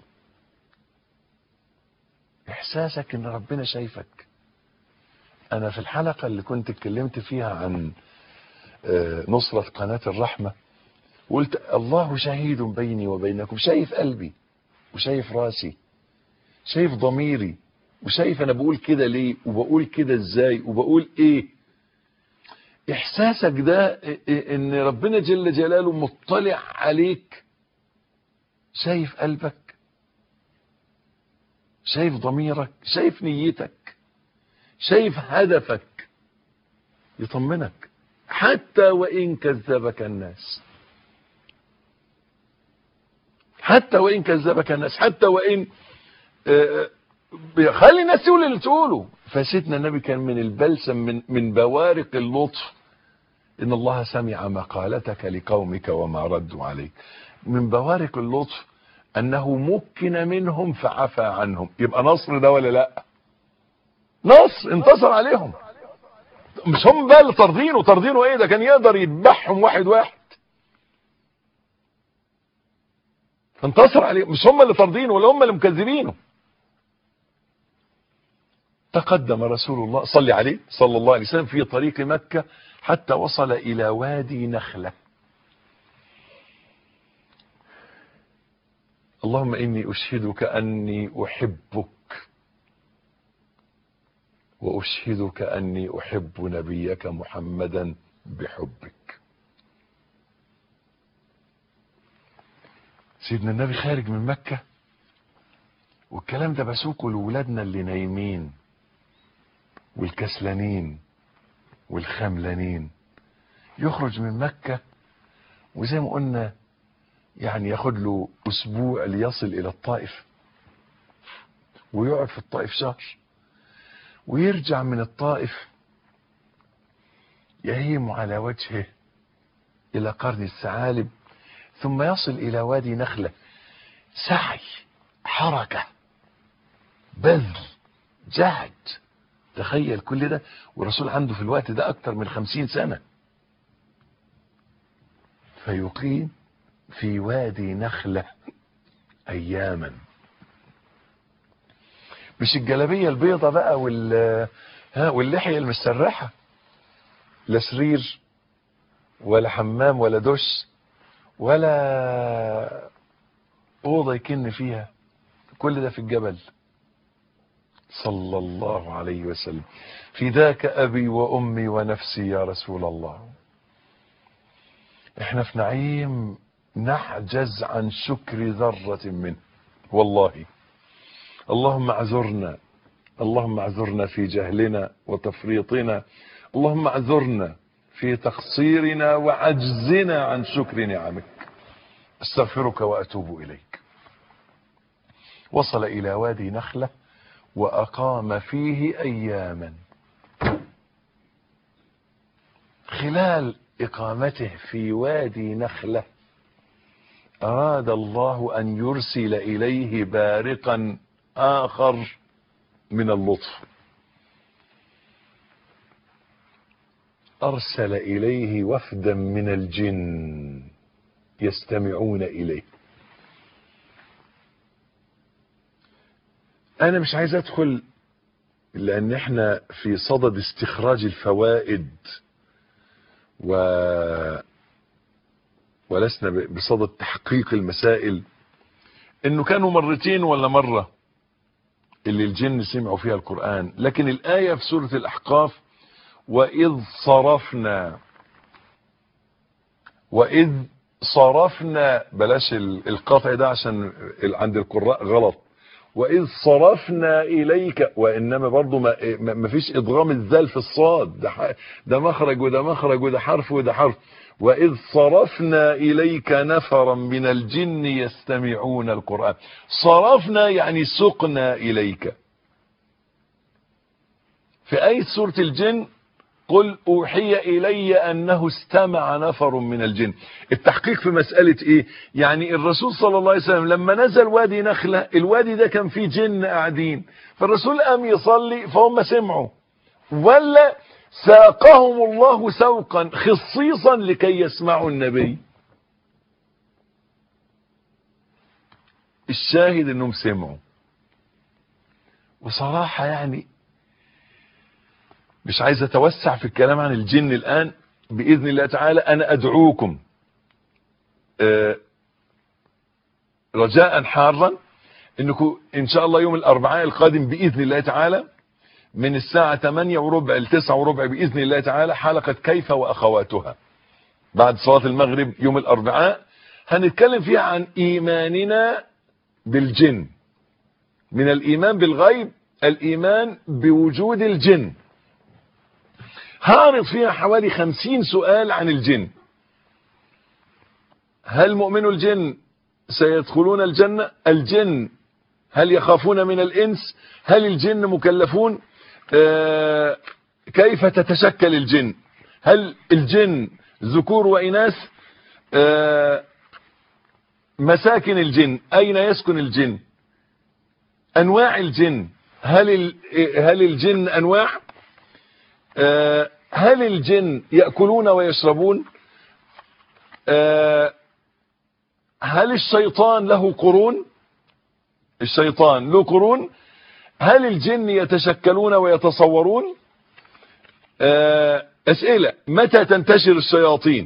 احساسك ان ربنا شايفك انا في الحلقة اللي كنت اتكلمت فيها عن آه، نصرة قناة الرحمة قلت الله شهيد بيني وبينكم شايف قلبي وشايف راسي شايف ضميري وشايف انا بقول كده ليه وبقول كده ازاي وبقول ايه احساسك ده إ- إ- ان ربنا جل جلاله مطلع عليك شايف قلبك شايف ضميرك شايف نيتك شايف هدفك يطمنك حتى وإن كذبك الناس حتى وإن كذبك الناس حتى وإن آه، آه، خلي الناس تقول اللي تقوله فسيدنا النبي كان من البلسم من من بوارق اللطف إن الله سمع مقالتك لقومك وما ردوا عليك من بوارق اللطف أنه مكن منهم فعفى عنهم يبقى نصر ده ولا لا نصر انتصر عليهم مش هم بقى اللي طاردينه طاردينه ايه ده كان يقدر يذبحهم واحد واحد فانتصر عليهم مش هم اللي طاردينه ولا هم اللي مكذبينه تقدم رسول الله صلى عليه صلى الله عليه وسلم في طريق مكة حتى وصل إلى وادي نخلة اللهم إني أشهدك أني أحبك وأشهدك أني أحب نبيك محمدا بحبك سيدنا النبي خارج من مكة والكلام ده بسوقه لولادنا اللي نايمين والكسلانين والخملانين يخرج من مكة وزي ما قلنا يعني ياخد له اسبوع ليصل الى الطائف ويقعد في الطائف شهر ويرجع من الطائف يهيم على وجهه الى قرن الثعالب ثم يصل الى وادي نخلة سعي حركة بذل جهد تخيل كل ده والرسول عنده في الوقت ده اكتر من خمسين سنة فيقيم في وادي نخلة اياما مش الجلابية البيضة بقى وال ها واللحية المسرحة لا سرير ولا حمام ولا دش ولا أوضة يكن فيها كل ده في الجبل صلى الله عليه وسلم فداك أبي وأمي ونفسي يا رسول الله احنا في نعيم نحجز عن شكر ذرة منه والله اللهم اعذرنا اللهم اعذرنا في جهلنا وتفريطنا اللهم اعذرنا في تقصيرنا وعجزنا عن شكر نعمك استغفرك واتوب اليك وصل الى وادي نخله واقام فيه اياما خلال اقامته في وادي نخله اراد الله ان يرسل اليه بارقا اخر من اللطف ارسل اليه وفدا من الجن يستمعون اليه انا مش عايز ادخل لان احنا في صدد استخراج الفوائد و ولسنا بصدد تحقيق المسائل انه كانوا مرتين ولا مرة اللي الجن سمعوا فيها القرآن لكن الآية في سورة الأحقاف وإذ صرفنا وإذ صرفنا بلاش القطع ده عشان عند القراء غلط وإذ صرفنا إليك وإنما برضو ما, ما فيش إضغام الذال في الصاد ده, ده مخرج وده مخرج وده حرف وده حرف وإذ صرفنا إليك نفرا من الجن يستمعون القرآن صرفنا يعني سقنا إليك في آية سورة الجن قل أوحي إلي أنه استمع نفر من الجن التحقيق في مسألة إيه يعني الرسول صلى الله عليه وسلم لما نزل وادي نخلة الوادي ده كان فيه جن قاعدين فالرسول قام يصلي فهم سمعوا ولا ساقهم الله سوقا خصيصا لكي يسمعوا النبي الشاهد انهم سمعوا وصراحة يعني مش عايز اتوسع في الكلام عن الجن الان باذن الله تعالى انا ادعوكم رجاء حارا انكم ان شاء الله يوم الاربعاء القادم باذن الله تعالى من الساعة 8 وربع ل 9 وربع بإذن الله تعالى حلقة كيف وأخواتها بعد صلاة المغرب يوم الأربعاء هنتكلم فيها عن إيماننا بالجن من الإيمان بالغيب الإيمان بوجود الجن هعرض فيها حوالي 50 سؤال عن الجن هل مؤمن الجن سيدخلون الجنة الجن هل يخافون من الإنس هل الجن مكلفون آه كيف تتشكل الجن هل الجن ذكور وإناث آه مساكن الجن أين يسكن الجن أنواع الجن هل ال- هل الجن أنواع آه هل الجن يأكلون ويشربون آه هل الشيطان له قرون الشيطان له قرون هل الجن يتشكلون ويتصورون آه، أسئلة متى تنتشر الشياطين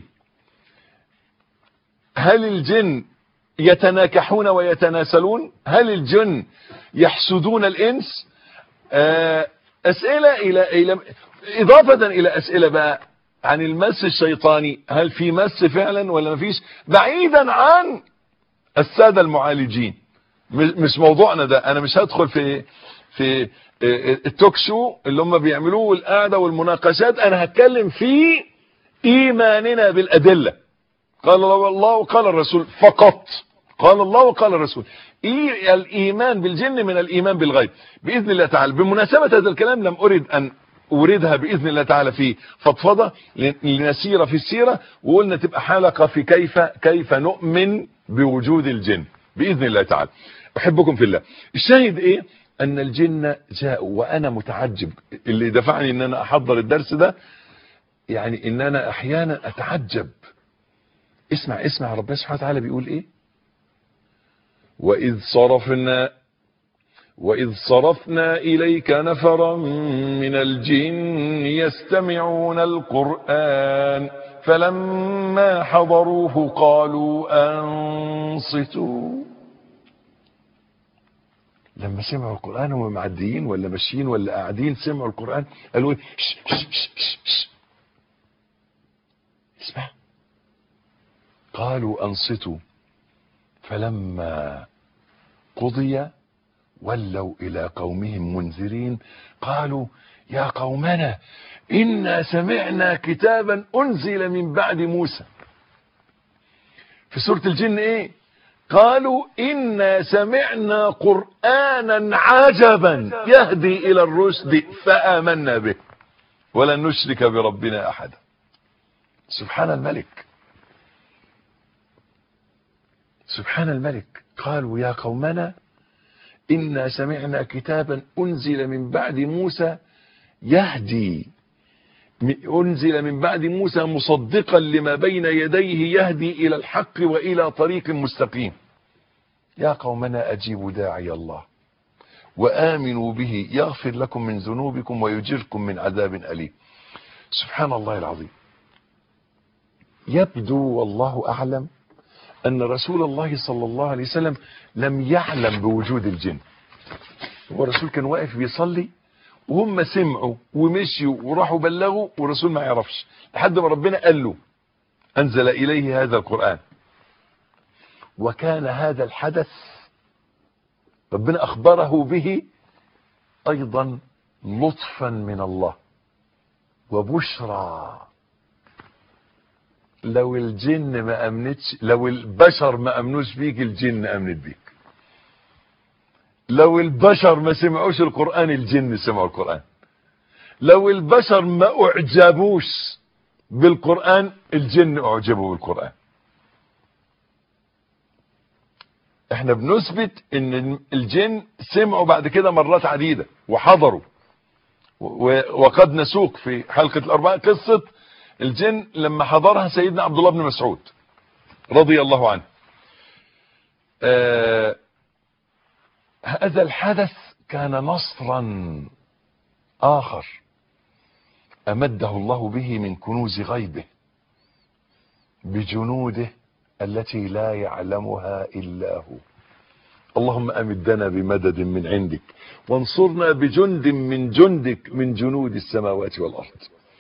هل الجن يتناكحون ويتناسلون هل الجن يحسدون الإنس آه، أسئلة إلى إلى إضافة إلى أسئلة بقى عن المس الشيطاني هل في مس فعلا ولا ما فيش بعيدا عن السادة المعالجين مش مش موضوعنا ده انا مش هدخل في في التوك شو اللي هم بيعملوه القعده والمناقشات انا هتكلم في ايماننا بالادله قال الله وقال الرسول فقط قال الله وقال الرسول إيه الايمان بالجن من الايمان بالغيب باذن الله تعالى بمناسبه هذا الكلام لم اريد ان اوردها باذن الله تعالى في فضفضه لنسير في السيره وقلنا تبقى حلقه في كيف كيف نؤمن بوجود الجن باذن الله تعالى احبكم في الله الشاهد ايه ان الجن جاءوا وانا متعجب اللي دفعني ان انا احضر الدرس ده يعني ان انا احيانا اتعجب اسمع اسمع ربنا سبحانه وتعالى بيقول ايه واذ صرفنا وإذ صرفنا إليك نفرا من الجن يستمعون القرآن فلما حضروه قالوا أنصتوا لما سمعوا القرآن هم معديين ولا ماشيين ولا قاعدين سمعوا القرآن قالوا ايه ش ش ش ش ش. اسمع قالوا أنصتوا فلما قضي ولوا إلى قومهم منذرين قالوا يا قومنا إنا سمعنا كتابا أنزل من بعد موسى في سورة الجن إيه قالوا إنا سمعنا قرآنا عجبا يهدي إلى الرشد فآمنا به ولن نشرك بربنا أحدا سبحان الملك سبحان الملك قالوا يا قومنا إنا سمعنا كتابا أنزل من بعد موسى يهدي أنزل من بعد موسى مصدقا لما بين يديه يهدي إلى الحق وإلى طريق مستقيم يا قومنا أجيبوا داعي الله وآمنوا به يغفر لكم من ذنوبكم ويجركم من عذاب أليم سبحان الله العظيم يبدو والله أعلم أن رسول الله صلى الله عليه وسلم لم يعلم بوجود الجن هو الرسول كان واقف بيصلي وهم سمعوا ومشيوا وراحوا بلغوا والرسول ما يعرفش لحد ما ربنا قال له أنزل إليه هذا القرآن وكان هذا الحدث ربنا أخبره به أيضا لطفا من الله وبشرى لو الجن ما امنتش لو البشر ما امنوش بيك الجن امنت بيك لو البشر ما سمعوش القرآن الجن سمعوا القرآن لو البشر ما اعجبوش بالقرآن الجن اعجبوا بالقرآن احنا بنثبت ان الجن سمعوا بعد كده مرات عديدة وحضروا وقد نسوق في حلقة الاربعين قصة الجن لما حضرها سيدنا عبد الله بن مسعود رضي الله عنه آه هذا الحدث كان نصرا آخر أمده الله به من كنوز غيبه بجنوده التي لا يعلمها إلا هو اللهم أمدنا بمدد من عندك وانصرنا بجند من جندك من جنود السماوات والأرض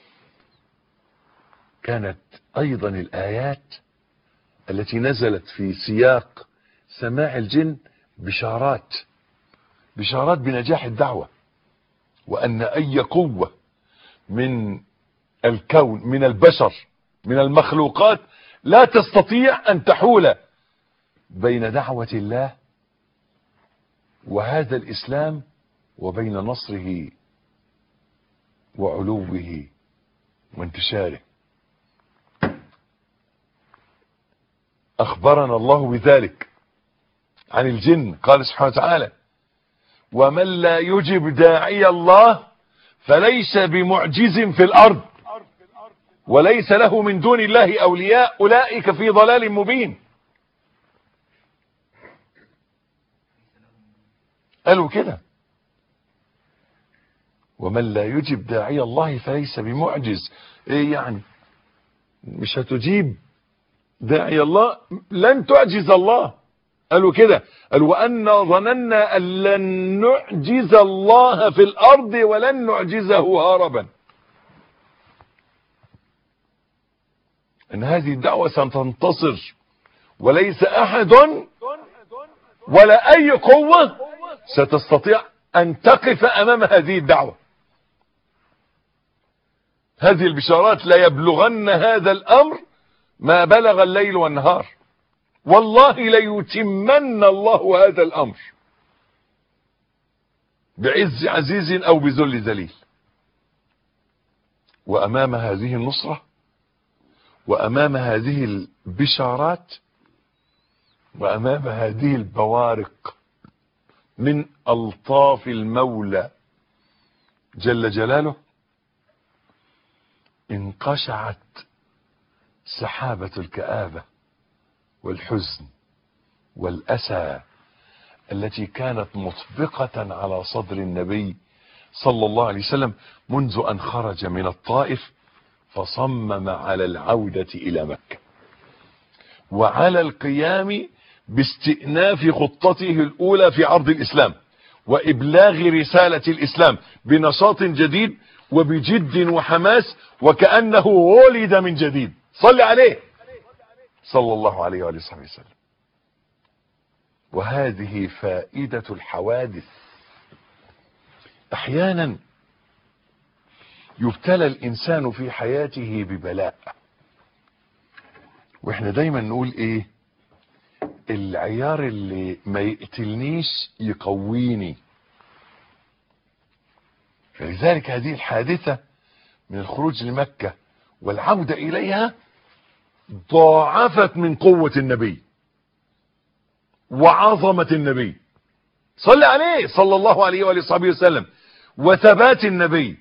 كانت ايضا الايات التي نزلت في سياق سماع الجن بشارات بشارات بنجاح الدعوة وان اي قوة من الكون من البشر من المخلوقات لا تستطيع ان تحول بين دعوة الله وهذا الإسلام وبين نصره وعلوه وانتشاره أخبرنا الله بذلك عن الجن قال سبحانه وتعالى ومن لا يجب داعي الله فليس بمعجز في الأرض وليس له من دون الله أولياء أولئك في ضلال مبين قالوا كده ومن لا يجب داعي الله فليس بمعجز ايه يعني مش هتجيب داعي الله لن تعجز الله قالوا كده قالوا وأنا ظننا أن لن نعجز الله في الأرض ولن نعجزه هربا ان هذه الدعوة ستنتصر وليس احد ولا اي قوة ستستطيع ان تقف امام هذه الدعوة هذه البشارات لا يبلغن هذا الامر ما بلغ الليل والنهار والله ليتمن الله هذا الامر بعز عزيز او بذل ذليل وامام هذه النصره وامام هذه البشارات وامام هذه البوارق من الطاف المولى جل جلاله انقشعت سحابة الكآبة والحزن والأسى التي كانت مطبقة على صدر النبي صلى الله عليه وسلم منذ أن خرج من الطائف فصمم على العودة إلى مكة وعلى القيام باستئناف خطته الأولى في عرض الإسلام وإبلاغ رسالة الإسلام بنشاط جديد وبجد وحماس وكأنه ولد من جديد صل عليه صلى الله عليه وآله وصحبه وسلم وهذه فائدة الحوادث أحيانا يبتلى الانسان في حياته ببلاء واحنا دايما نقول ايه العيار اللي ما يقتلنيش يقويني فلذلك هذه الحادثة من الخروج لمكة والعودة اليها ضاعفت من قوة النبي وعظمة النبي صلى عليه صلى الله عليه وآله وصحبه وسلم وثبات النبي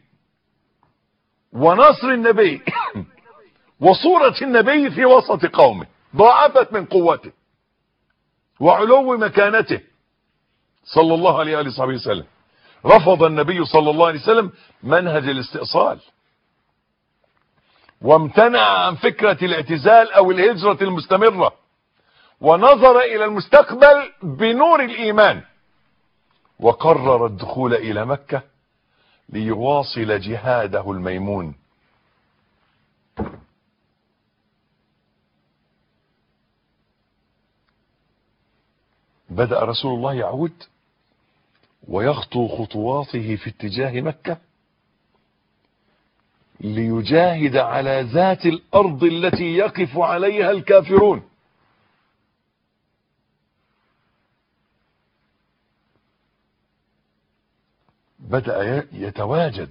ونصر النبي وصورة النبي في وسط قومه ضاعفت من قوته وعلو مكانته صلى الله عليه وآله وصحبه وسلم رفض النبي صلى الله عليه وسلم منهج الاستئصال وامتنع عن فكرة الاعتزال او الهجرة المستمرة ونظر الى المستقبل بنور الايمان وقرر الدخول الى مكة ليواصل جهاده الميمون بدأ رسول الله يعود ويخطو خطواته في اتجاه مكة ليجاهد على ذات الأرض التي يقف عليها الكافرون بدأ يتواجد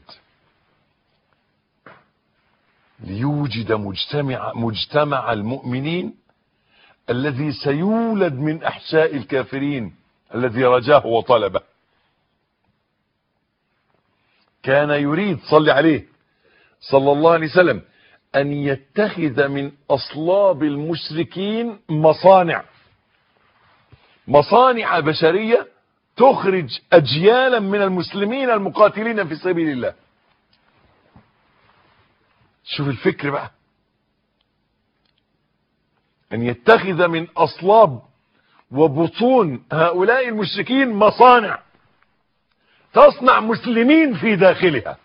ليوجد مجتمع, مجتمع المؤمنين الذي سيولد من أحشاء الكافرين الذي رجاه وطلبه كان يريد صلي عليه صلى الله عليه وسلم أن يتخذ من أصلاب المشركين مصانع مصانع بشرية تخرج أجيالا من المسلمين المقاتلين في سبيل الله شوف الفكر بقى أن يتخذ من أصلاب وبطون هؤلاء المشركين مصانع تصنع مسلمين في داخلها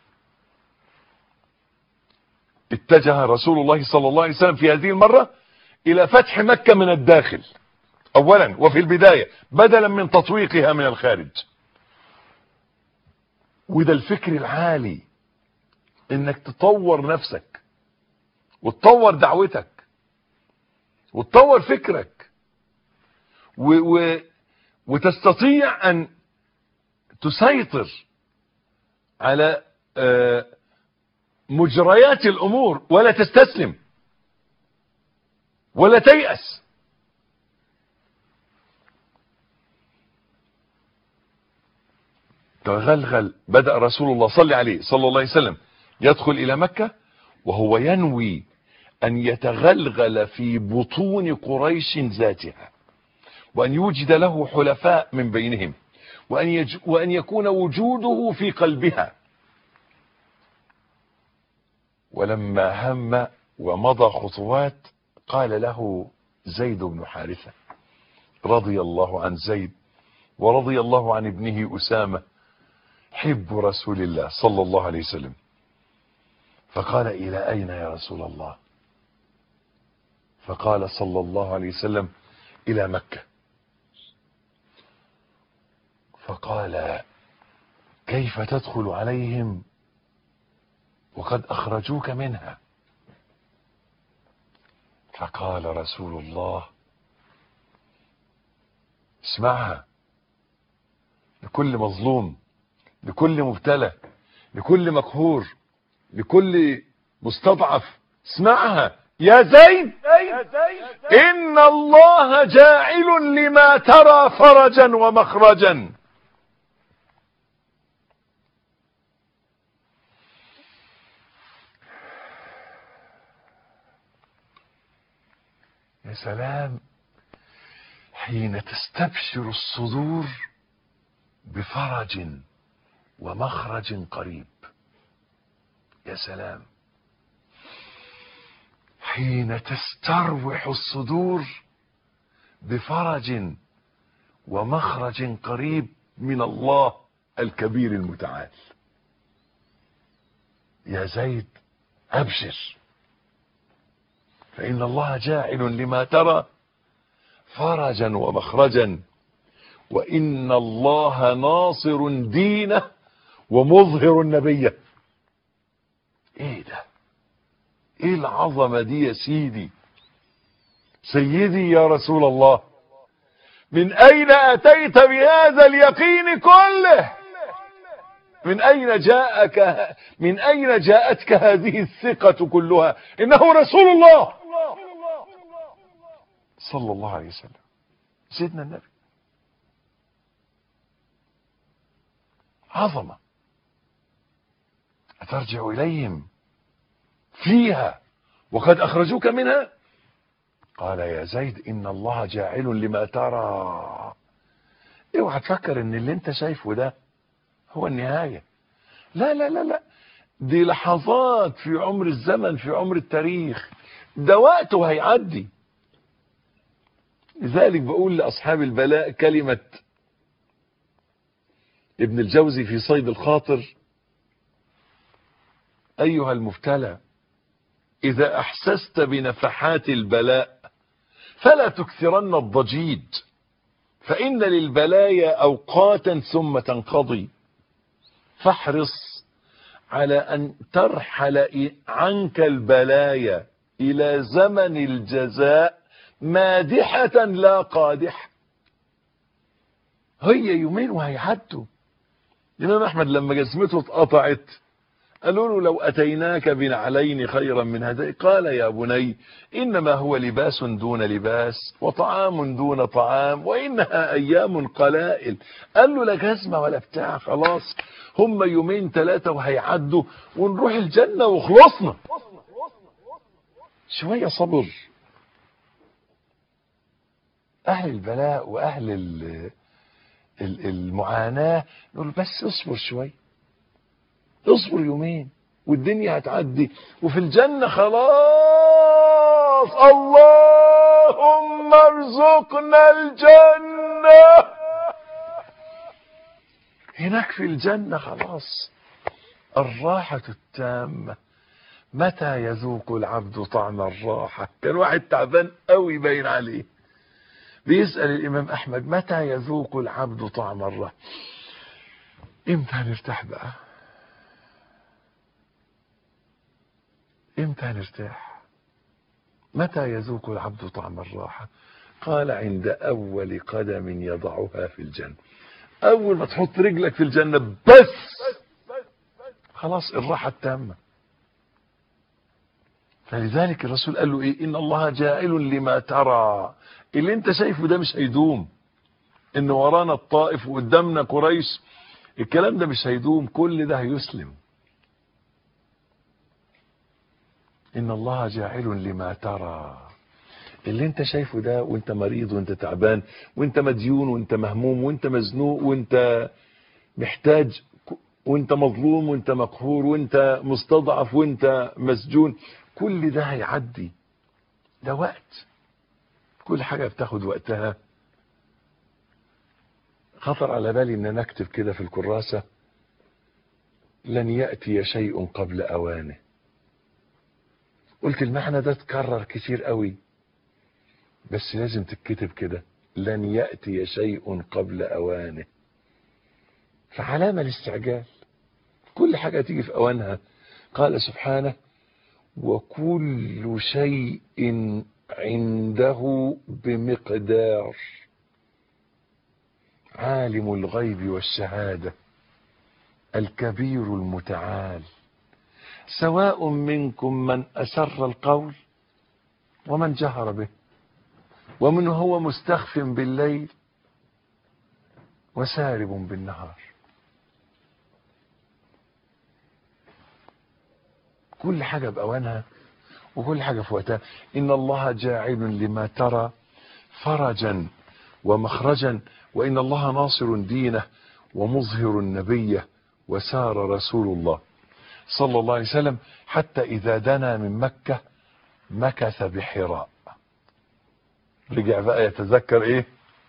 اتجه رسول الله صلى الله عليه وسلم في هذه المرة الى فتح مكة من الداخل اولا وفي البداية بدلا من تطويقها من الخارج وده الفكر العالي انك تطور نفسك وتطور دعوتك وتطور فكرك و و وتستطيع أن تسيطر على آه، مجريات الأمور ولا تستسلم ولا تيأس تغلغل بدأ رسول الله صلى عليه صلى الله عليه وسلم يدخل إلى مكة وهو ينوي أن يتغلغل في بطون قريش ذاتها وأن يوجد له حلفاء من بينهم وأن, يج وأن يكون وجوده في قلبها ولما هم ومضى خطوات قال له زيد بن حارثة رضي الله عن زيد ورضي الله عن ابنه أسامة حب رسول الله صلى الله عليه وسلم فقال إلى أين يا رسول الله فقال صلى الله عليه وسلم إلى مكة فقال كيف تدخل عليهم وقد أخرجوك منها فقال رسول الله اسمعها لكل مظلوم لكل مبتلى لكل مقهور لكل مستضعف اسمعها يا زيد إن الله جاعل لما ترى فرجا ومخرجا يا سلام حين تستبشر الصدور بفرج ومخرج قريب يا سلام حين تستروح الصدور بفرج ومخرج قريب من الله الكبير المتعال يا زيد ابشر فان الله جاعل لما ترى فرجا ومخرجا وان الله ناصر دينه ومظهر نبيه ايه ده ايه العظمة دي يا سيدي سيدي يا رسول الله من اين اتيت بهذا اليقين كله من اين جاءك من اين جاءتك هذه الثقة كلها انه رسول الله صلى الله عليه وسلم سيدنا النبي عظمة أترجع إليهم فيها وقد أخرجوك منها قال يا زيد إن الله جاعل لما ترى اوعى تفكر ان اللي انت شايفه ده هو النهاية لا لا لا لا دي لحظات في عمر الزمن في عمر التاريخ ده وقته هيعدي لذلك بقول لأصحاب البلاء كلمة ابن الجوزي في صيد الخاطر أيها المبتلى إذا أحسست بنفحات البلاء فلا تكثرن الضجيج فإن للبلايا أوقاتا ثم تنقضي فاحرص على أن ترحل عنك البلايا إلى زمن الجزاء مادحة لا قادحة هي يومين وهيعدوا الإمام أحمد لما جسمته اتقطعت قالوا له لو أتيناك بنعلين خيرا من هذا قال يا بني إنما هو لباس دون لباس وطعام دون طعام وإنها أيام قلائل قال له لا جزمة ولا بتاع خلاص هم يومين ثلاثة وهيعدوا ونروح الجنة وخلصنا شوية صبر أهل البلاء وأهل المعاناة نقول بس اصبر شوية اصبر يومين والدنيا هتعدي وفي الجنة خلاص اللهم ارزقنا الجنة هناك في الجنة خلاص الراحة التامة متى يذوق العبد طعم الراحة كان واحد تعبان قوي باين عليه بيسأل الإمام أحمد متى يذوق العبد طعم الراحة امتى هنرتاح بقى امتى هنرتاح متى يذوق العبد طعم الراحة قال عند أول قدم يضعها في الجنة أول ما تحط رجلك في الجنة بس خلاص الراحة التامة فلذلك الرسول قال له ايه ان الله جائل لما ترى اللي انت شايفه ده مش هيدوم ان ورانا الطائف وقدامنا قريش الكلام ده مش هيدوم كل ده هيسلم ان الله جاعل لما ترى اللي انت شايفه ده وانت مريض وانت تعبان وانت مديون وانت مهموم وانت مزنوق وانت محتاج وانت مظلوم وانت مقهور وانت مستضعف وانت مسجون كل ده هيعدي ده وقت كل حاجة بتاخد وقتها خطر على بالي ان انا اكتب كده في الكراسة لن يأتي شيء قبل اوانه قلت المعنى ده اتكرر كتير قوي بس لازم تتكتب كده لن يأتي شيء قبل اوانه فعلامة الاستعجال كل حاجة تيجي في اوانها قال سبحانه وكل شيء عنده بمقدار عالم الغيب والشهادة الكبير المتعال سواء منكم من أسر القول ومن جهر به ومن هو مستخف بالليل وسارب بالنهار كل حاجة بأوانها وكل حاجة في وقتها إن الله جاعل لما ترى فرجا ومخرجا وإن الله ناصر دينه ومظهر النبي وسار رسول الله صلى الله عليه وسلم حتى إذا دنا من مكة مكث بحراء رجع بقى يتذكر إيه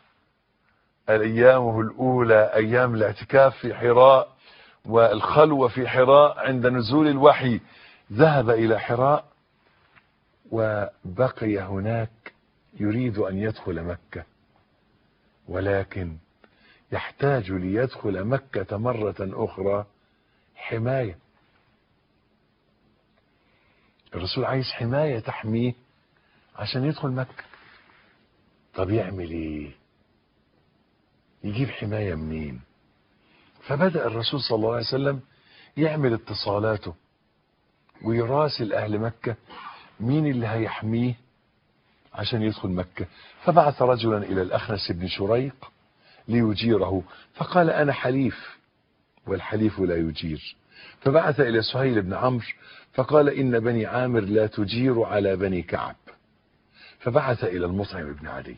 أيامه الأولى أيام الاعتكاف في حراء والخلوة في حراء عند نزول الوحي ذهب إلى حراء وبقي هناك يريد أن يدخل مكة ولكن يحتاج ليدخل مكة مرة أخرى حماية الرسول عايز حماية تحميه عشان يدخل مكة طب يعمل ايه يجيب حماية منين فبدأ الرسول صلى الله عليه وسلم يعمل اتصالاته ويراسل أهل مكة مين اللي هيحميه عشان يدخل مكة فبعث رجلا إلى الأخنس بن شريق ليجيره فقال أنا حليف والحليف لا يجير فبعث إلى سهيل بن عمرو فقال إن بني عامر لا تجير على بني كعب فبعث إلى المطعم بن علي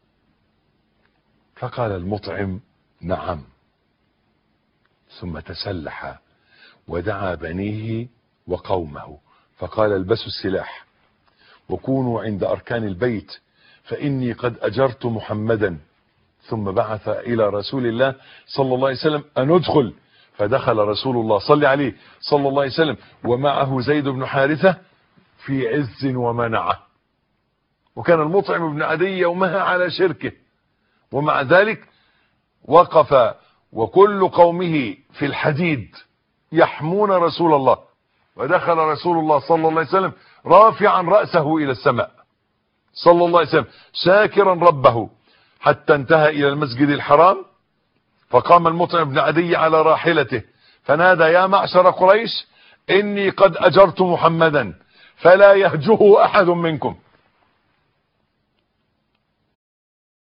فقال المطعم نعم ثم تسلح ودعا بنيه وقومه فقال البسوا السلاح وكونوا عند أركان البيت فإني قد أجرت محمدا ثم بعث إلى رسول الله صلى الله عليه وسلم أن ادخل فدخل رسول الله صلى عليه صلى الله عليه وسلم ومعه زيد بن حارثة في عز ومنعه وكان المطعم بن عدي يومها على شركه ومع ذلك وقف وكل قومه في الحديد يحمون رسول الله ودخل رسول الله صلى الله عليه وسلم رافعا رأسه إلى السماء صلى الله عليه وسلم شاكرا ربه حتى انتهى إلى المسجد الحرام فقام المطعم بن عدي على راحلته فنادى يا معشر قريش إني قد أجرت محمدا فلا يهجه أحد منكم